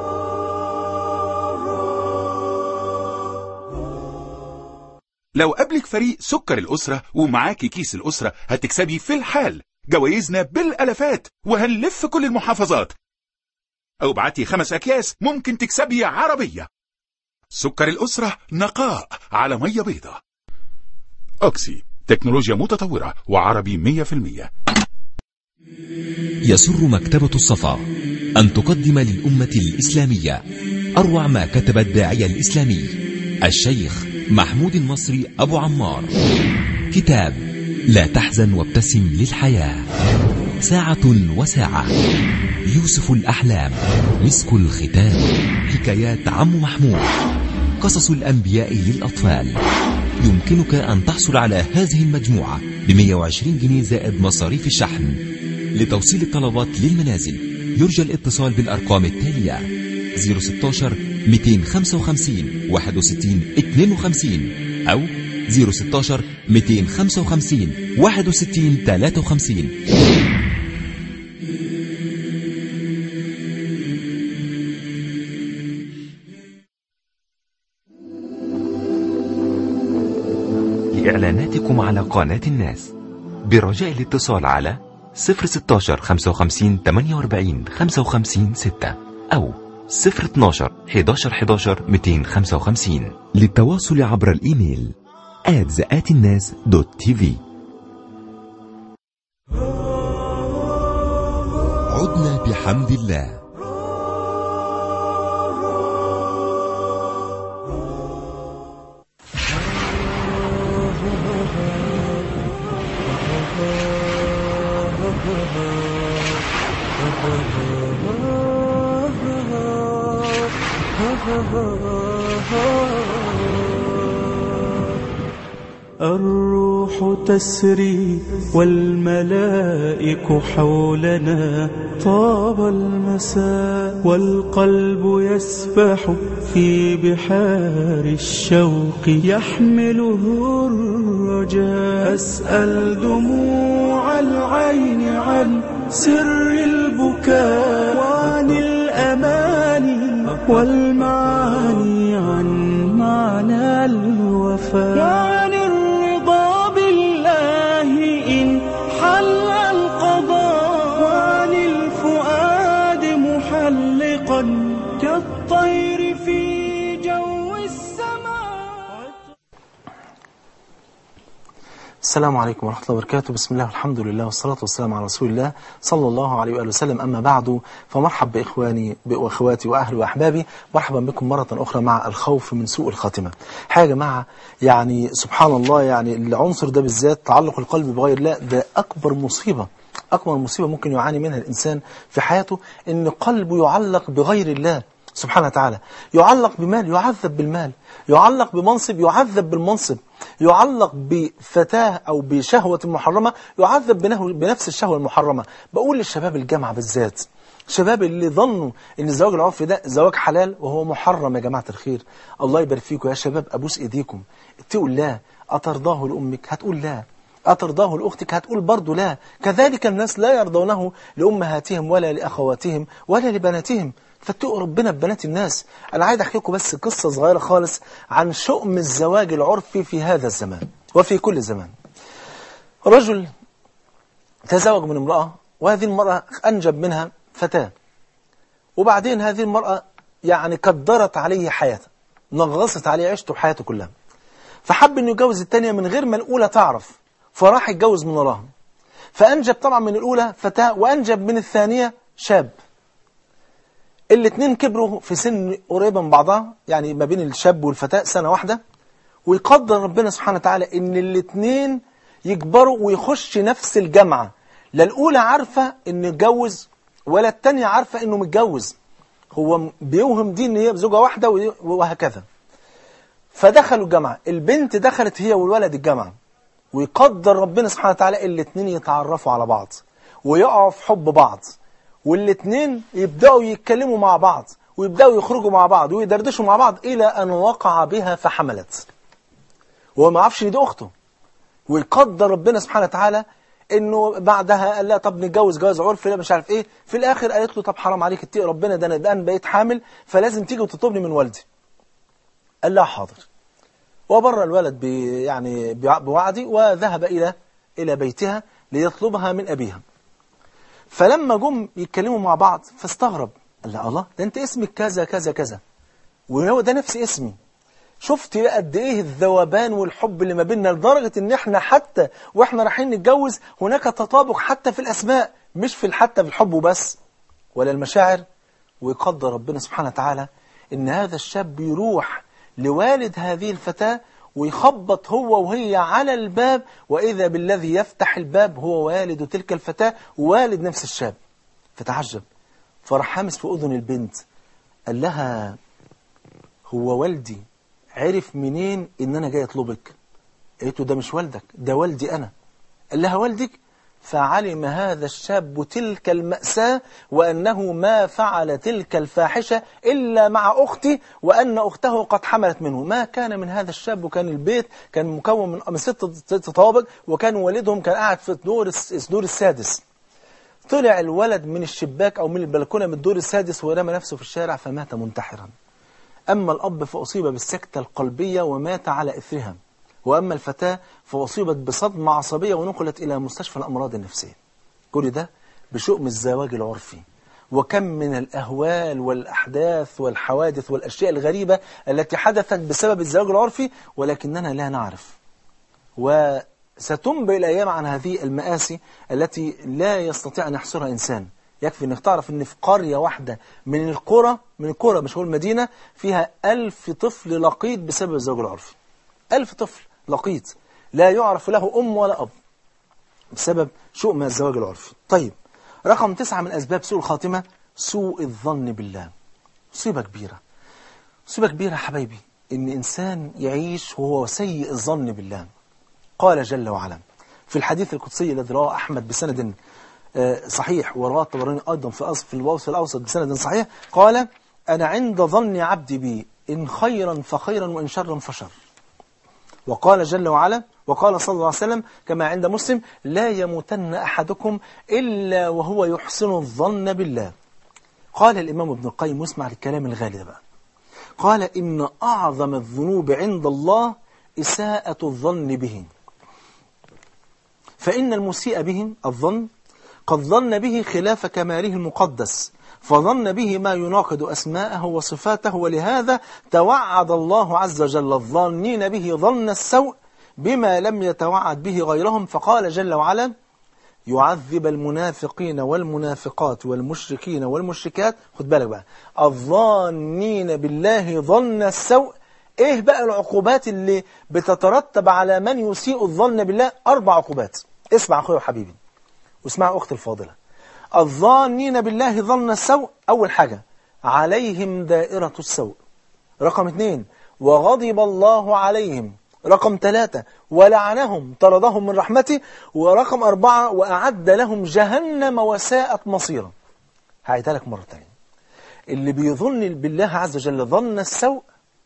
لو قابلك فريق سكر الأسرة ومعاكي كيس الأسرة هتكسبي في الحال جوائزنا بالألفات وهنلف كل المحافظات أو بعتي خمس أكياس ممكن تكسبي عربية سكر الأسرة نقاء على مية بيضة أوكسي تكنولوجيا متطورة وعربي مية في المية
يسر مكتبة الصفا أن تقدم للأمة الإسلامية أروع ما كتب الداعية الإسلامي الشيخ محمود المصري أبو عمار كتاب لا تحزن وابتسم للحياة ساعة وساعة يوسف الأحلام مسك الختام حكايات عم محمود قصص الأنبياء للأطفال يمكنك أن تحصل على هذه المجموعة ب 120 جنيه زائد مصاريف الشحن لتوصيل الطلبات للمنازل يرجى الاتصال بالأرقام التالية 016 255 61 52 أو 016 255 61 53 رسالتكم على قناة الناس برجاء الاتصال على 016 55 48 55 6 أو 012 11 11 255 للتواصل عبر الإيميل آت الناس دوت تي في عدنا بحمد الله
الروح تسري والملائك حولنا طاب المساء والقلب يسبح في بحار الشوق يحمله الرجاء أسأل دموع العين عن سر البكاء وعن الأماني والمعاني عن معنى الوفاء وعن الرضا بالله إن حل القضاء وعن الفؤاد محلقا كالطير في جو السماء
السلام عليكم ورحمة الله وبركاته بسم الله والحمد لله والصلاة والسلام على رسول الله صلى الله عليه وآله وسلم أما بعد فمرحب بإخواني وأخواتي وأهلي وأحبابي مرحبا بكم مرة أخرى مع الخوف من سوء الخاتمة حاجة يا جماعة يعني سبحان الله يعني العنصر ده بالذات تعلق القلب بغير الله ده أكبر مصيبة أكبر مصيبة ممكن يعاني منها الإنسان في حياته إن قلبه يعلق بغير الله سبحانه وتعالى يعلق بمال يعذب بالمال يعلق بمنصب يعذب بالمنصب يعلق بفتاة أو بشهوة محرمة يعذب بنه- بنفس الشهوة المحرمة بقول للشباب الجامعة بالذات الشباب اللي ظنوا ان الزواج العرفي ده زواج حلال وهو محرم يا جماعة الخير الله يبارك فيكم يا شباب أبوس إيديكم اتقوا الله أترضاه لأمك هتقول لا أترضاه لأختك هتقول برضو لا كذلك الناس لا يرضونه لأمهاتهم ولا لأخواتهم ولا لبناتهم فاتقوا ربنا ببنات الناس أنا عايز أحكي لكم بس قصة صغيرة خالص عن شؤم الزواج العرفي في هذا الزمان وفي كل زمان رجل تزوج من امرأة وهذه المرأة أنجب منها فتاة وبعدين هذه المرأة يعني كدرت عليه حياته نغصت عليه عيشته وحياته كلها فحب انه يتجوز الثانية من غير ما الأولى تعرف فراح يتجوز من وراها فأنجب طبعا من الأولى فتاة وأنجب من الثانية شاب الاثنين كبروا في سن قريبة من بعضها يعني ما بين الشاب والفتاة سنة واحدة ويقدر ربنا سبحانه وتعالى ان الاثنين يكبروا ويخش نفس الجامعة لا الأولى عارفة انه اتجوز ولا الثانية عارفة انه متجوز هو بيوهم دي ان هي زوجة واحدة وهي- وهكذا فدخلوا الجامعة البنت دخلت هي والولد الجامعة ويقدر ربنا سبحانه وتعالى الاثنين يتعرفوا على بعض ويقعوا في حب بعض والاثنين يبدأوا يتكلموا مع بعض ويبدأوا يخرجوا مع بعض ويدردشوا مع بعض إلى أن وقع بها فحملت وهو ما عرفش ان دي أخته ويقدر ربنا سبحانه وتعالى انه بعدها قال لها طب نتجوز جواز عرفي لا مش عارف ايه في الاخر قالت له طب حرام عليك اتقي ربنا ده انا ده انا بقيت حامل فلازم تيجي وتطلبني من والدي قال لها حاضر وبر الولد ب يعني بع- بوعدي وذهب الى الى بيتها ليطلبها من ابيها فلما جم يتكلموا مع بعض فاستغرب قال لها الله ده انت اسمك كذا كذا كذا وهو ده نفس اسمي شفت بقى قد ايه الذوبان والحب اللي ما بيننا لدرجة ان احنا حتى واحنا رايحين نتجوز هناك تطابق حتى في الاسماء مش في حتى في الحب وبس ولا المشاعر ويقدر ربنا سبحانه وتعالى ان هذا الشاب يروح لوالد هذه الفتاة ويخبط هو وهي على الباب وإذا بالذي يفتح الباب هو والد تلك الفتاة ووالد نفس الشاب فتعجب فراح حامس في أذن البنت قال لها هو والدي عرف منين ان انا جاي اطلبك قالت له ده مش والدك ده والدي انا قال لها والدك فعلم هذا الشاب تلك المأساة وأنه ما فعل تلك الفاحشة إلا مع أختي وأن أخته قد حملت منه ما كان من هذا الشاب وكان البيت كان مكون من من ست ست طوابق وكان والدهم كان قاعد في الدور الس- الدور السادس طلع الولد من الشباك أو من البلكونة من الدور السادس ورمى نفسه في الشارع فمات منتحرا أما الأب فأصيب بالسكتة القلبية ومات على إثرها وأما الفتاة فأصيبت بصدمة عصبية ونقلت إلى مستشفى الأمراض النفسية كل ده بشؤم الزواج العرفي وكم من الأهوال والأحداث والحوادث والأشياء الغريبة التي حدثت بسبب الزواج العرفي ولكننا لا نعرف وستنبئ الأيام عن هذه المآسي التي لا يستطيع أن يحصرها إنسان يكفي أنك تعرف أن في قرية واحدة من القرى من القرى مش هو المدينة فيها ألف طفل لقيط بسبب الزواج العرفي ألف طفل لقيط لا يعرف له أم ولا أب بسبب شؤم الزواج العرفي طيب رقم تسعة من أسباب سوء الخاتمة سوء الظن بالله مصيبة كبيرة مصيبة كبيرة يا حبايبي إن إنسان يعيش وهو سيء الظن بالله قال جل وعلا في الحديث القدسي الذي رواه أحمد بسند آه، صحيح ورواه الطبراني أيضا في أصف في الوصف الأوسط بسند صحيح قال أنا عند ظن عبدي بي إن خيرا فخيرا وإن شرا فشر وقال جل وعلا وقال صلى الله عليه وسلم كما عند مسلم لا يموتن أحدكم إلا وهو يحسن الظن بالله قال الإمام ابن القيم واسمع الكلام الغالي ده بقى قال إن أعظم الذنوب عند الله إساءة الظن به فإن المسيء به الظن قد ظن به خلاف كماله المقدس فظن به ما يناقض أسماءه وصفاته ولهذا توعد الله عز وجل الظانين به ظن السوء بما لم يتوعد به غيرهم فقال جل وعلا يعذب المنافقين والمنافقات والمشركين والمشركات خد بالك بقى الظانين بالله ظن السوء ايه بقى العقوبات اللي بتترتب على من يسيء الظن بالله اربع عقوبات اسمع اخويا وحبيبي واسمع اختي الفاضله الظانين بالله ظن السوء اول حاجه عليهم دائره السوء رقم اثنين وغضب الله عليهم رقم ثلاثة ولعنهم طردهم من رحمته ورقم أربعة وأعد لهم جهنم وساءت مصيرا هعيدها لك مرة تانية اللي بيظن بالله عز وجل ظن السوء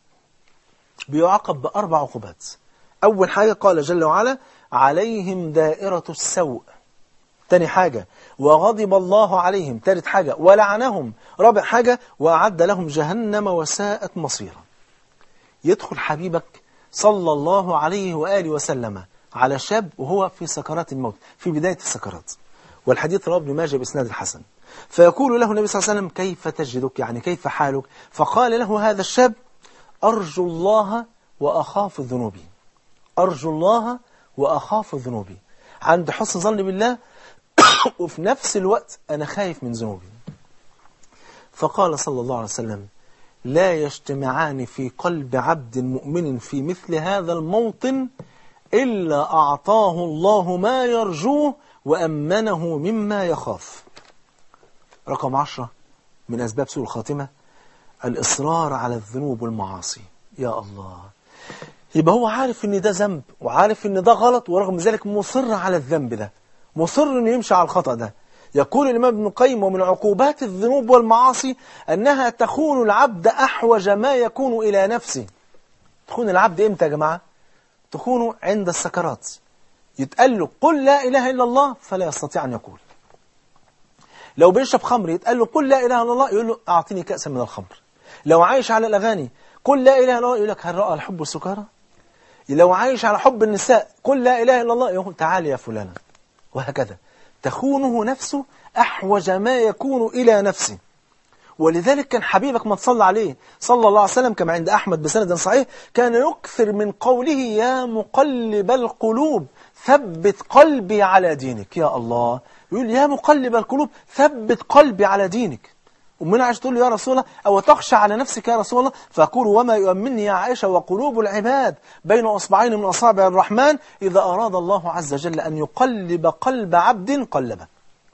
بيعاقب بأربع عقوبات أول حاجة قال جل وعلا عليهم دائرة السوء تاني حاجة وغضب الله عليهم تالت حاجة ولعنهم رابع حاجة وأعد لهم جهنم وساءت مصيرا يدخل حبيبك صلى الله عليه وآله وسلم على شاب وهو في سكرات الموت في بداية السكرات والحديث رواه ابن ماجه بإسناد الحسن فيقول له النبي صلى الله عليه وسلم كيف تجدك يعني كيف حالك فقال له هذا الشاب أرجو الله وأخاف ذنوبي أرجو الله وأخاف ذنوبي عند حسن ظن بالله وفي نفس الوقت أنا خايف من ذنوبي فقال صلى الله عليه وسلم لا يجتمعان في قلب عبد مؤمن في مثل هذا الموطن إلا أعطاه الله ما يرجوه وأمنه مما يخاف رقم عشرة من أسباب سوء الخاتمة الإصرار على الذنوب والمعاصي يا الله يبقى هو عارف ان ده ذنب وعارف ان ده غلط ورغم ذلك مصر على الذنب ده مصر انه يمشي على الخطأ ده يقول الإمام ابن القيم ومن عقوبات الذنوب والمعاصي أنها تخون العبد أحوج ما يكون إلى نفسه تخون العبد إمتى يا جماعة تخونه عند السكرات يتقال له قل لا إله إلا الله فلا يستطيع أن يقول لو بيشرب خمر يتقال له قل لا إله إلا الله يقول له أعطيني كأسا من الخمر لو عايش على الأغاني قل لا إله إلا الله يقول لك هل رأى الحب السكارى لو عايش على حب النساء قل لا إله إلا الله يقول تعالي يا فلانة وهكذا تخونه نفسه أحوج ما يكون إلى نفسه ولذلك كان حبيبك ما تصلى عليه صلى الله عليه وسلم كما عند أحمد بسند صحيح كان يكثر من قوله يا مقلب القلوب ثبت قلبي على دينك يا الله يقول يا مقلب القلوب ثبت قلبي على دينك أمنا عائشة تقول له يا رسول الله أو تخشى على نفسك يا رسول الله فأقول وما يؤمنني يا عائشة وقلوب العباد بين أصبعين من أصابع الرحمن إذا أراد الله عز وجل أن يقلب قلب عبد قلبه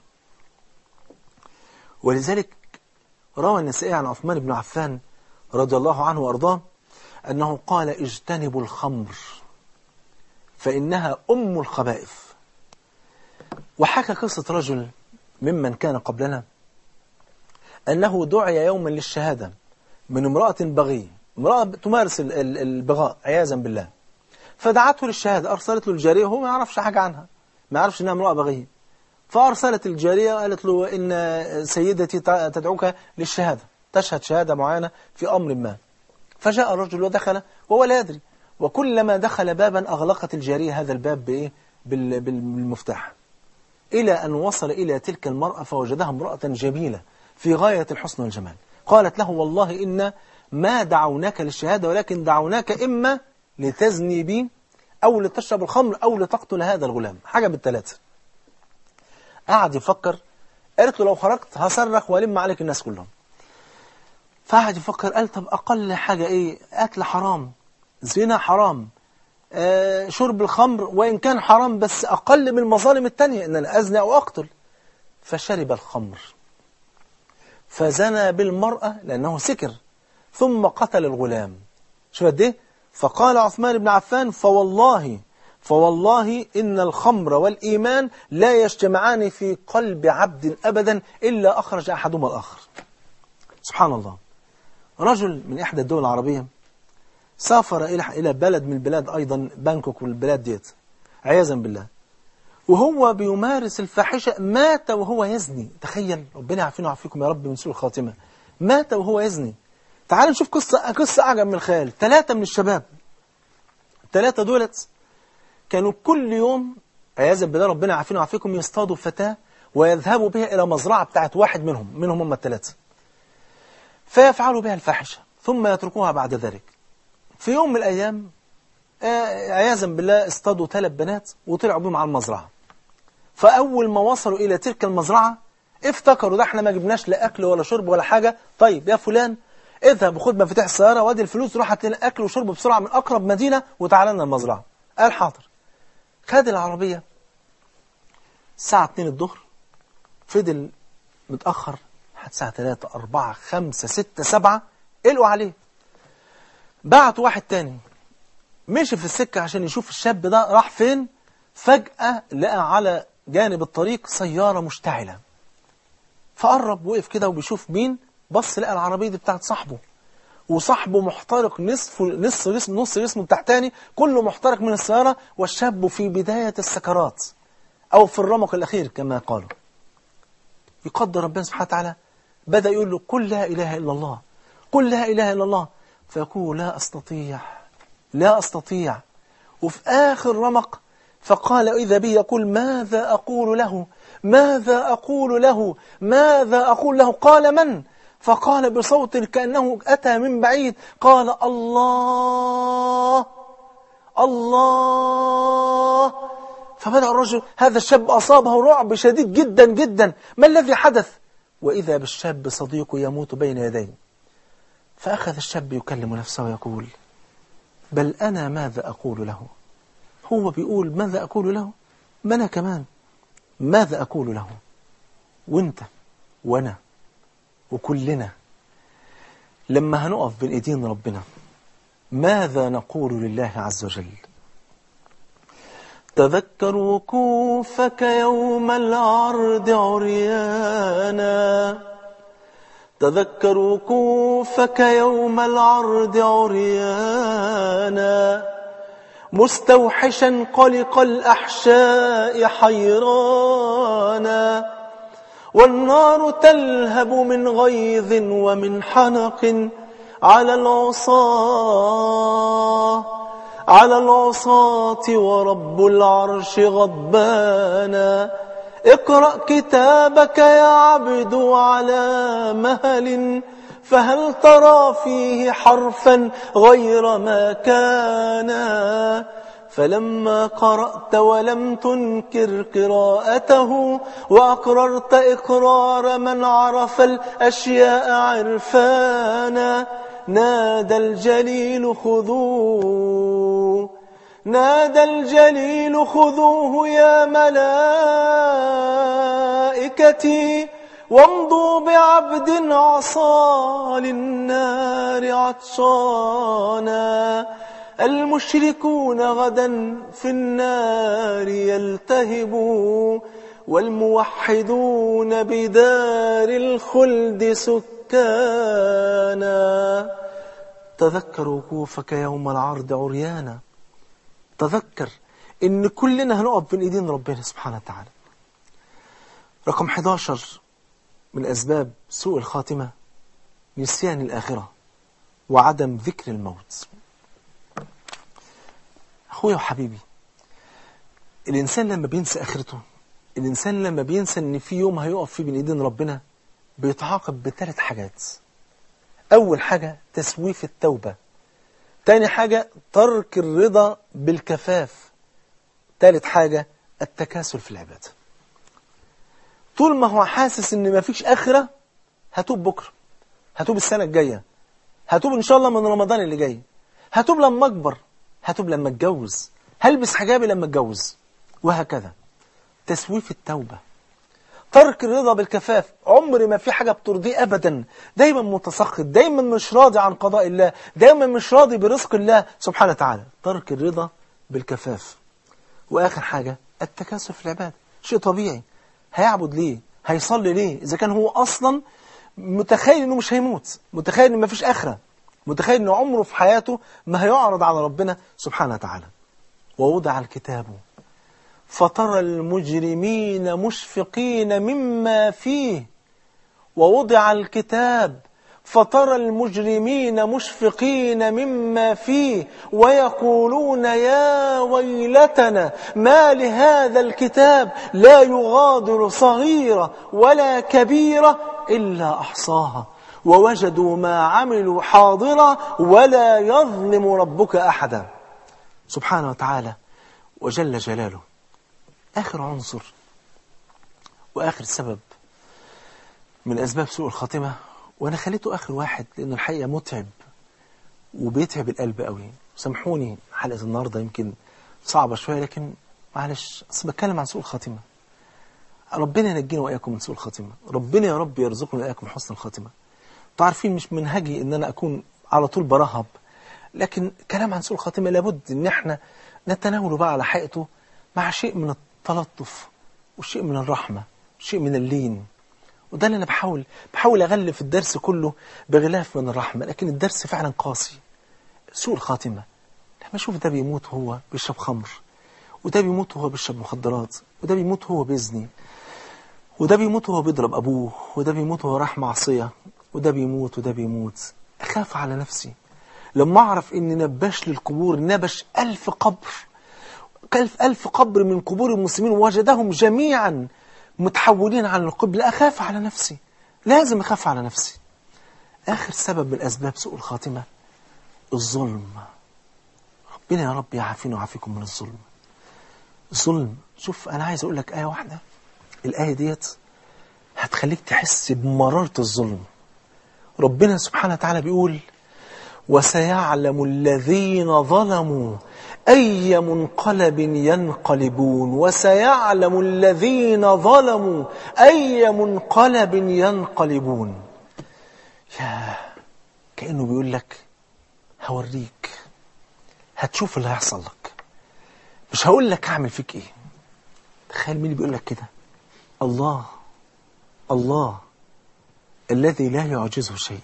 ولذلك روى النسائي عن عثمان بن عفان رضي الله عنه وأرضاه أنه قال اجتنبوا الخمر فإنها أم الخبائث وحكى قصة رجل ممن كان قبلنا أنه دعي يوما للشهادة من امرأة بغي امرأة تمارس ال- ال- البغاء عياذا بالله فدعته للشهادة أرسلت له الجارية وهو ما يعرفش حاجة عنها ما يعرفش أنها امرأة بغية فأرسلت الجارية قالت له إن سيدتي تع- تدعوك للشهادة تشهد شهادة معينة في أمر ما فجاء الرجل ودخل وهو لا يدري وكلما دخل بابا أغلقت الجارية هذا الباب بإيه؟ بال- بال- بالمفتاح إلى أن وصل إلى تلك المرأة فوجدها امرأة جميلة في غاية الحسن والجمال قالت له والله إن ما دعوناك للشهادة ولكن دعوناك إما لتزني بي أو لتشرب الخمر أو لتقتل هذا الغلام حاجة بالثلاثة قعد يفكر قالت له لو خرجت هصرخ والم عليك الناس كلهم فقعد يفكر قال طب أقل حاجة إيه أكل حرام زنا حرام آه شرب الخمر وإن كان حرام بس أقل من المظالم التانية إن أنا أزني أو أقتل فشرب الخمر فزنى بالمرأة لأنه سكر ثم قتل الغلام شو قد ايه فقال عثمان بن عفان فوالله فوالله إن الخمر والإيمان لا يجتمعان في قلب عبد أبدا إلا أخرج أحدهما الآخر سبحان الله رجل من إحدى الدول العربية سافر إلى إلى بلد من البلاد أيضا بانكوك والبلاد ديت عياذا بالله وهو بيمارس الفاحشة مات وهو يزني تخيل ربنا يعافينا ويعافيكم يا رب من سوء الخاتمة مات وهو يزني تعال نشوف قصة قصة أعجب من الخيال ثلاثة من الشباب الثلاثة دولت كانوا كل يوم عياذا بالله ربنا يعافينا ويعافيكم يصطادوا فتاة ويذهبوا بها إلى مزرعة بتاعت واحد منهم منهم هم الثلاثة فيفعلوا بها الفاحشة ثم يتركوها بعد ذلك في يوم من الأيام آه، عياذا بالله اصطادوا ثلاث بنات وطلعوا بهم على المزرعة فأول ما وصلوا إلى تلك المزرعة افتكروا ده احنا ما جبناش لا أكل ولا شرب ولا حاجة طيب يا فلان اذهب وخد مفاتيح السيارة وادي الفلوس روح هات لنا أكل وشرب بسرعة من أقرب مدينة وتعالى لنا المزرعة قال حاضر خد العربية الساعة 2 الظهر فضل متأخر لحد الساعة 3 4 5 6 7 قلقوا عليه بعتوا واحد تاني مشي في السكة عشان يشوف الشاب ده راح فين فجأة لقى على جانب الطريق سيارة مشتعلة فقرب وقف كده وبيشوف مين بص لقى العربية دي بتاعت صاحبه وصاحبه محترق نصف نص جسم نص جسمه التحتاني كله محترق من السيارة والشاب في بداية السكرات أو في الرمق الأخير كما قالوا يقدر ربنا سبحانه وتعالى بدأ يقول له قل لا إله إلا الله قل لا إله إلا الله فيقول لا أستطيع لا أستطيع وفي آخر رمق فقال إذا به يقول ماذا أقول له ماذا أقول له ماذا أقول له قال من فقال بصوت كأنه أتى من بعيد قال الله الله فبدأ الرجل هذا الشاب أصابه رعب شديد جدا جدا ما الذي حدث وإذا بالشاب صديق يموت بين يديه فأخذ الشاب يكلم نفسه ويقول بل أنا ماذا أقول له هو بيقول ماذا أقول له ما أنا كمان ماذا أقول له وانت وانا وكلنا لما هنقف بين ايدين ربنا ماذا نقول لله عز وجل تذكر وقوفك يوم العرض عريانا تذكر وقوفك يوم العرض عريانا مستوحشا قلق الأحشاء حيرانا والنار تلهب من غيظ ومن حنق على العصاة على العصاة ورب العرش غضبانا اقرأ كتابك يا عبد على مهل فهل ترى فيه حرفا غير ما كان فلما قرأت ولم تنكر قراءته وأقررت إقرار من عرف الأشياء عرفانا نادى الجليل خذوه نادى الجليل خذوه يا ملائكتي وامضوا بعبد عصى للنار عطشانا المشركون غدا في النار يلتهبوا والموحدون بدار الخلد سكانا تذكر وقوفك يوم العرض عريانا تذكر ان كلنا هنقف بين ايدين ربنا سبحانه وتعالى رقم 11 من أسباب سوء الخاتمة نسيان الآخرة وعدم ذكر الموت أخويا وحبيبي الإنسان لما بينسى آخرته الإنسان لما بينسى إن في يوم هيقف فيه بين إيدين ربنا بيتعاقب بثلاث حاجات أول حاجة تسويف التوبة تاني حاجة ترك الرضا بالكفاف تالت حاجة التكاسل في العبادة طول ما هو حاسس ان مفيش اخرة هتوب بكرة هتوب السنة الجاية هتوب ان شاء الله من رمضان اللي جاي هتوب لما اكبر هتوب لما اتجوز هلبس حجابي لما اتجوز وهكذا تسويف التوبة ترك الرضا بالكفاف عمر ما في حاجة بترضيه أبدا دايما متسخط دايما مش راضي عن قضاء الله دايما مش راضي برزق الله سبحانه وتعالى ترك الرضا بالكفاف وآخر حاجة التكاسل في العبادة شيء طبيعي هيعبد ليه هيصلي ليه إذا كان هو أصلا متخيل إنه مش هيموت متخيل إن مفيش آخرة متخيل إن عمره في حياته ما هيعرض على ربنا سبحانه وتعالى ووضع الكتاب فترى المجرمين مشفقين مما فيه ووضع الكتاب فترى المجرمين مشفقين مما فيه ويقولون يا ويلتنا ما لهذا الكتاب لا يغادر صغيرة ولا كبيرة إلا أحصاها ووجدوا ما عملوا حاضرا ولا يظلم ربك أحدا سبحانه وتعالى وجل جلاله آخر عنصر وآخر سبب من أسباب سوء الخاتمة وأنا خليته آخر واحد لأنه الحقيقة متعب وبيتعب القلب قوي سامحوني حلقة النهاردة يمكن صعبة شوية لكن معلش أصل بتكلم عن سوء الخاتمة ربنا ينجينا وإياكم من سوء الخاتمة ربنا يا رب يرزقنا وإياكم حسن الخاتمة تعرفين مش منهجي إن أنا أكون على طول برهب لكن كلام عن سوء الخاتمة لابد إن احنا نتناوله بقى على حقيقته مع شيء من التلطف وشيء من الرحمة شيء من اللين وده اللي أنا بحاول بحاول أغلف الدرس كله بغلاف من الرحمة لكن الدرس فعلا قاسي سوء الخاتمة لما أشوف ده بيموت وهو بيشرب خمر وده بيموت وهو بيشرب مخدرات وده بيموت وهو بيزني وده بيموت وهو بيضرب أبوه وده بيموت وهو راح معصية وده بيموت وده بيموت أخاف على نفسي لما أعرف إن نباش للقبور نبش ألف قبر ألف, ألف قبر من قبور المسلمين وجدهم جميعا متحولين عن القبلة أخاف على نفسي لازم أخاف على نفسي آخر سبب من أسباب سوء الخاتمة الظلم ربنا يا رب يعافينا ويعافيكم من الظلم الظلم شوف أنا عايز أقول لك آية واحدة الآية ديت هتخليك تحس بمرارة الظلم ربنا سبحانه وتعالى بيقول وسيعلم الذين ظلموا أي منقلب ينقلبون وسيعلم الذين ظلموا أي منقلب ينقلبون يا كأنه بيقول لك هوريك هتشوف اللي هيحصل لك مش هقول لك هعمل فيك ايه تخيل مين اللي بيقول لك كده الله الله الذي لا يعجزه شيء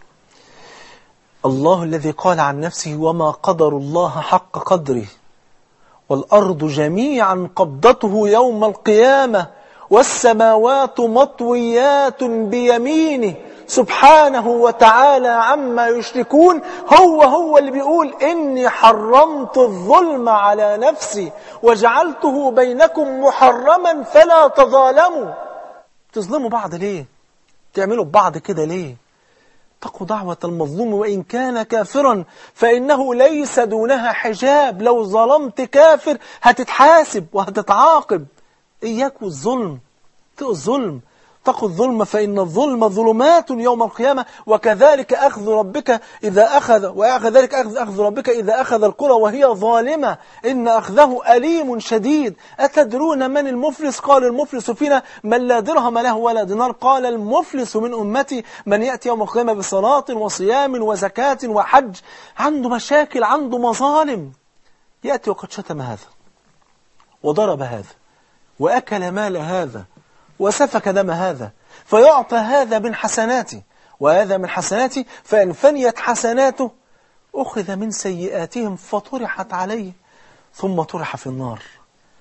الله الذي قال عن نفسه وما قدر الله حق قدره والأرض جميعا قبضته يوم القيامة والسماوات مطويات بيمينه سبحانه وتعالى عما يشركون هو هو اللي بيقول إني حرمت الظلم على نفسي وجعلته بينكم محرما فلا تظالموا تظلموا بعض ليه تعملوا ببعض كده ليه اتقوا دعوة المظلوم وإن كان كافرا فإنه ليس دونها حجاب لو ظلمت كافر هتتحاسب وهتتعاقب إياك والظلم اتقوا الظلم اتقوا الظلم فإن الظلم ظلمات يوم القيامة وكذلك أخذ ربك إذا أخذ وكذلك أخذ, أخذ ربك إذا أخذ القرى وهي ظالمة إن أخذه أليم شديد أتدرون من المفلس قال المفلس فينا من لا درهم له ولا دينار قال المفلس من أمتي من يأتي يوم القيامة بصلاة وصيام وزكاة وحج عنده مشاكل عنده مظالم يأتي وقد شتم هذا وضرب هذا وأكل مال هذا وسفك دم هذا فيعطى هذا من حسناته وهذا من حسناته فإن فنيت حسناته أخذ من سيئاتهم فطرحت عليه ثم طرح في النار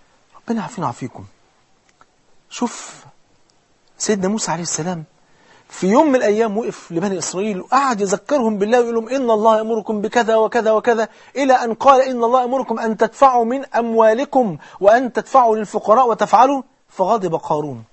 ربنا عافينا عافيكم شوف سيدنا موسى عليه السلام في يوم من الأيام وقف لبني إسرائيل وقعد يذكرهم بالله ويقول لهم إن الله يأمركم بكذا وكذا وكذا إلى أن قال إن الله يأمركم أن تدفعوا من أموالكم وأن تدفعوا للفقراء وتفعلوا فغضب قارون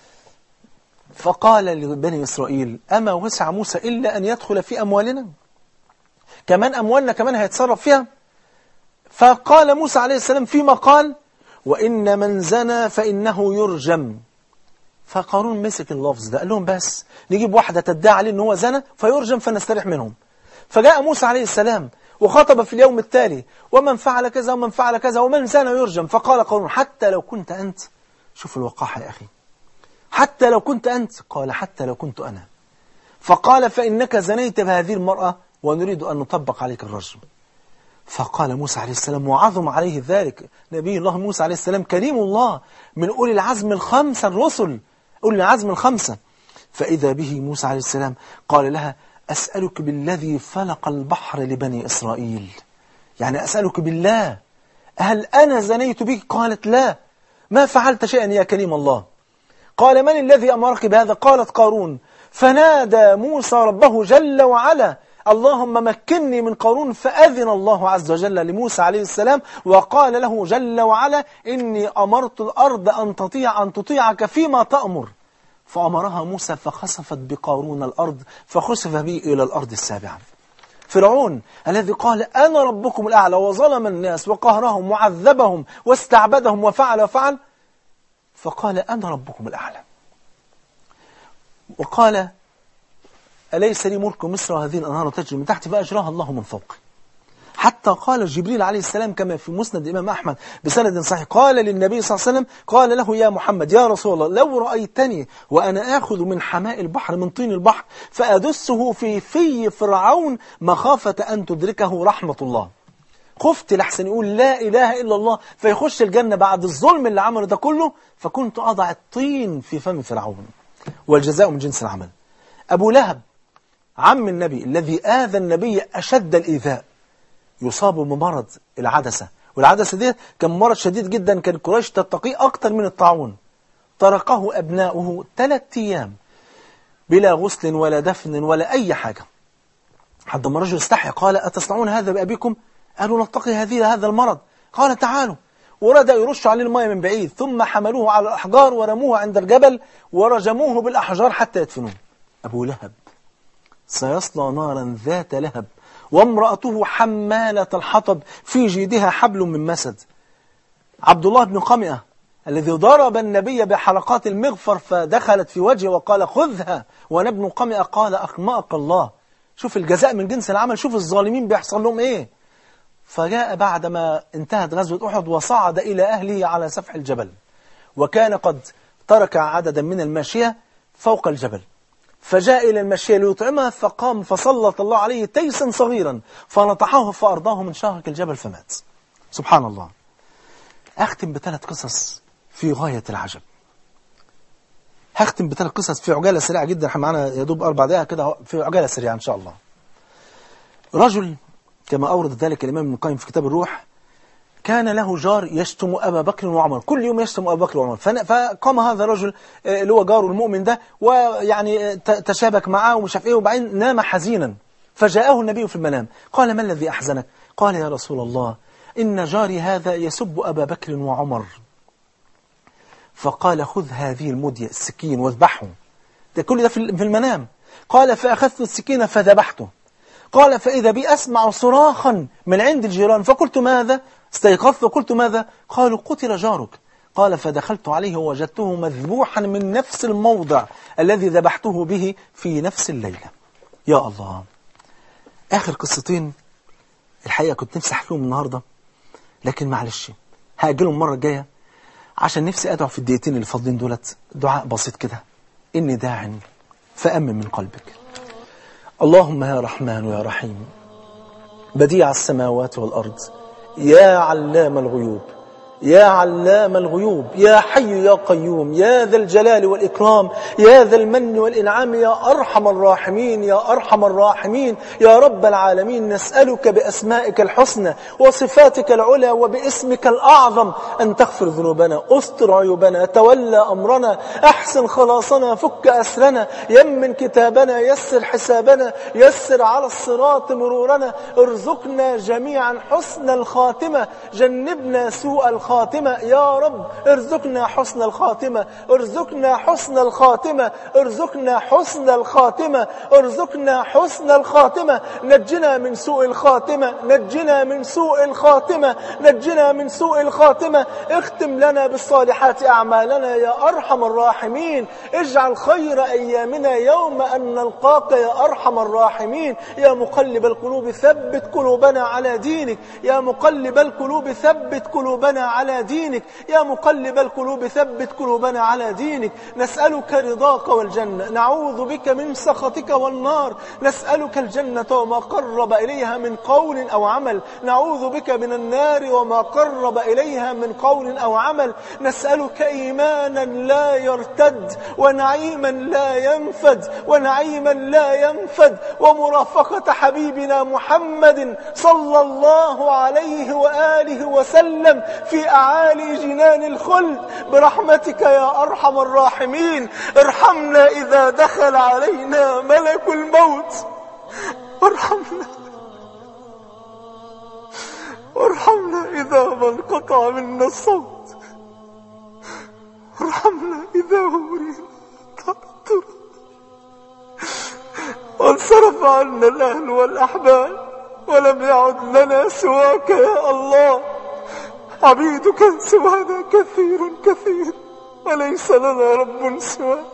فقال لبني إسرائيل أما وسع موسى إلا أن يدخل في أموالنا كمان أموالنا كمان هيتصرف فيها فقال موسى عليه السلام فيما قال وإن من زنى فإنه يرجم فقارون مسك اللفظ ده قال لهم بس نجيب واحدة تدعي عليه ان هو زنى فيرجم فنستريح منهم فجاء موسى عليه السلام وخطب في اليوم التالي ومن فعل كذا ومن فعل كذا ومن زنى يرجم فقال قارون حتى لو كنت أنت شوف الوقاحة يا أخي حتى لو كنت أنت قال حتى لو كنت أنا فقال فإنك زنيت بهذه المرأة ونريد أن نطبق عليك الرجم فقال موسى عليه السلام وعظم عليه ذلك نبي الله موسى عليه السلام كريم الله من أولي العزم الخمسة الرسل أولي العزم الخمسة فإذا به موسى عليه السلام قال لها أسألك بالذي فلق البحر لبني إسرائيل يعني أسألك بالله هل أنا زنيت بك قالت لا ما فعلت شيئا يا كريم الله قال من الذي أمرك بهذا قالت قارون فنادى موسى ربه جل وعلا اللهم مكني من قارون فأذن الله عز وجل لموسى عليه السلام وقال له جل وعلا إني أمرت الأرض أن تطيع أن تطيعك فيما تأمر فأمرها موسى فخسفت بقارون الأرض فخسف به إلى الأرض السابعة فرعون الذي قال أنا ربكم الأعلى وظلم الناس وقهرهم وعذبهم واستعبدهم وفعل وفعل فقال أنا ربكم الأعلى وقال أليس لي ملك مصر وهذه الأنهار تجري من تحت فأجراها الله من فوقي حتى قال جبريل عليه السلام كما في مسند الإمام أحمد بسند صحيح قال للنبي صلى الله عليه وسلم قال له يا محمد يا رسول الله لو رأيتني وأنا آخذ من حماء البحر من طين البحر فأدسه في في فرعون مخافة أن تدركه رحمة الله خفت لحسن يقول لا إله إلا الله فيخش الجنة بعد الظلم اللي عمله ده كله فكنت أضع الطين في فم فرعون والجزاء من جنس العمل أبو لهب عم النبي الذي آذى النبي أشد الإيذاء يصاب بمرض العدسة والعدسة دي كان مرض شديد جدا كان قريش تتقيه أكتر من الطاعون تركه أبناؤه ثلاث أيام بلا غسل ولا دفن ولا أي حاجة حتى ما رجل استحي قال أتصنعون هذا بأبيكم قالوا نتقي هذه هذا المرض قال تعالوا ورد يرش عليه الماء من بعيد ثم حملوه على الأحجار ورموه عند الجبل ورجموه بالأحجار حتى يدفنوه أبو لهب سيصلى نارا ذات لهب وامرأته حمالة الحطب في جيدها حبل من مسد عبد الله بن قمئة الذي ضرب النبي بحلقات المغفر فدخلت في وجهه وقال خذها وانا ابن قمئة قال أخمأك الله شوف الجزاء من جنس العمل شوف الظالمين بيحصل لهم ايه فجاء بعدما انتهت غزوة أحد وصعد إلى أهله على سفح الجبل وكان قد ترك عددا من الماشية فوق الجبل فجاء إلى المشية ليطعمها فقام فسلط الله عليه تيسا صغيرا فنطحه فأرضاه من شهرك الجبل فمات سبحان الله أختم بثلاث قصص في غاية العجب هختم بثلاث قصص في عجالة سريعة جدا احنا معانا يا دوب أربع دقائق كده في عجالة سريعة إن شاء الله رجل كما أورد ذلك الإمام ابن القيم في كتاب الروح كان له جار يشتم أبا بكر وعمر كل يوم يشتم أبا بكر وعمر فقام هذا الرجل اللي هو جاره المؤمن ده ويعني تشابك معه ومش عارف ايه وبعدين نام حزينا فجاءه النبي في المنام قال ما الذي أحزنك قال يا رسول الله إن جاري هذا يسب أبا بكر وعمر فقال خذ هذه المدية السكين واذبحه ده كل ده في المنام قال فأخذت السكين فذبحته قال فإذا بي أسمع صراخا من عند الجيران فقلت ماذا استيقظت وقلت ماذا قالوا قتل جارك قال فدخلت عليه ووجدته مذبوحا من نفس الموضع الذي ذبحته به في نفس الليلة يا الله آخر قصتين الحقيقة كنت نفسي أحكيهم النهاردة لكن معلش هأجلهم المرة الجاية عشان نفسي أدعو في الدقيقتين اللي فاضلين دولت دعاء بسيط كده إني داع فأمن من قلبك اللهم يا رحمن يا رحيم بديع السماوات والأرض يا علام الغيوب يا علام الغيوب يا حي يا قيوم يا ذا الجلال والإكرام يا ذا المن والإنعام يا أرحم الراحمين يا أرحم الراحمين يا رب العالمين نسألك بأسمائك الحسنى وصفاتك العلى وباسمك الأعظم أن تغفر ذنوبنا أستر عيوبنا تولى أمرنا أحسن خلاصنا فك أسرنا يمن كتابنا يسر حسابنا يسر على الصراط مرورنا ارزقنا جميعا حسن الخاتمة جنبنا سوء الخاتمة يا رب ارزقنا حسن الخاتمة ارزقنا حسن الخاتمة ارزقنا حسن الخاتمة ارزقنا حسن الخاتمة نجنا من سوء الخاتمة نجنا من سوء الخاتمة نجنا من سوء الخاتمة اختم لنا بالصالحات أعمالنا يا أرحم الراحمين اجعل خير أيامنا يوم أن نلقاك يا أرحم الراحمين يا مقلب القلوب ثبت قلوبنا على دينك يا مقلب القلوب ثبت قلوبنا على دينك يا مقلب القلوب ثبت قلوبنا على دينك نسألك رضاك والجنة نعوذ بك من سخطك والنار نسألك الجنة وما قرب إليها من قول أو عمل نعوذ بك من النار وما قرب إليها من قول أو عمل نسألك إيمانا لا يرتد ونعيما لا ينفد ونعيما لا ينفد ومرافقة حبيبنا محمد صلى الله عليه وآله وسلم في أعالي جنان الخلد برحمتك يا أرحم الراحمين ارحمنا إذا دخل علينا ملك الموت وارحمنا وارحمنا إذا ما انقطع منا الصوت وارحمنا إذا أمرنا تعطر وانصرف عنا الأهل والأحباب ولم يعد لنا سواك يا الله عبيدك سوانا كثير كثير وليس لنا رب سواك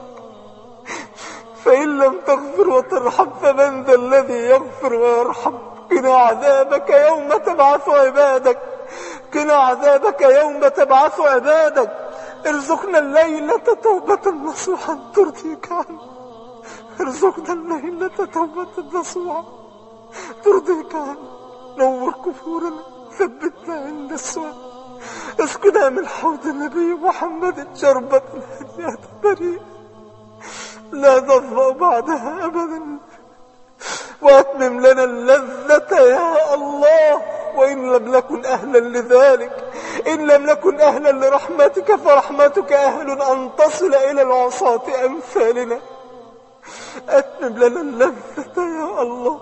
فإن لم تغفر وترحم فمن ذا الذي يغفر ويرحم قنا عذابك يوم تبعث عبادك قنا عذابك يوم تبعث عبادك ارزقنا الليلة توبة نصوحا ترضيك عنه ارزقنا الليلة توبة نصوحا ترضيك عنه نور كفورنا ثبتنا عند السؤال اسقنا من حوض النبي محمد شربة هدية بريئة لا نظمأ بعدها أبدا وأتمم لنا اللذة يا الله وإن لم نكن أهلا لذلك إن لم نكن أهلا لرحمتك فرحمتك أهل أن تصل إلى العصاة أمثالنا أتمم لنا اللذة يا الله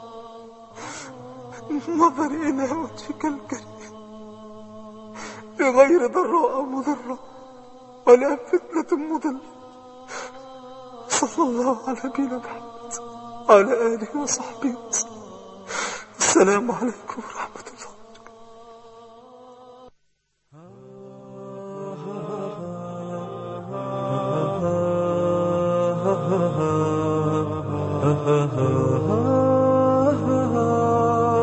النظر إلى وجهك الكريم بغير ضراء مضرة ولا فتنة مضلة صلى الله على نبينا محمد وعلى آله وصحبه وسلم السلام عليكم ورحمة الله
ha ha ha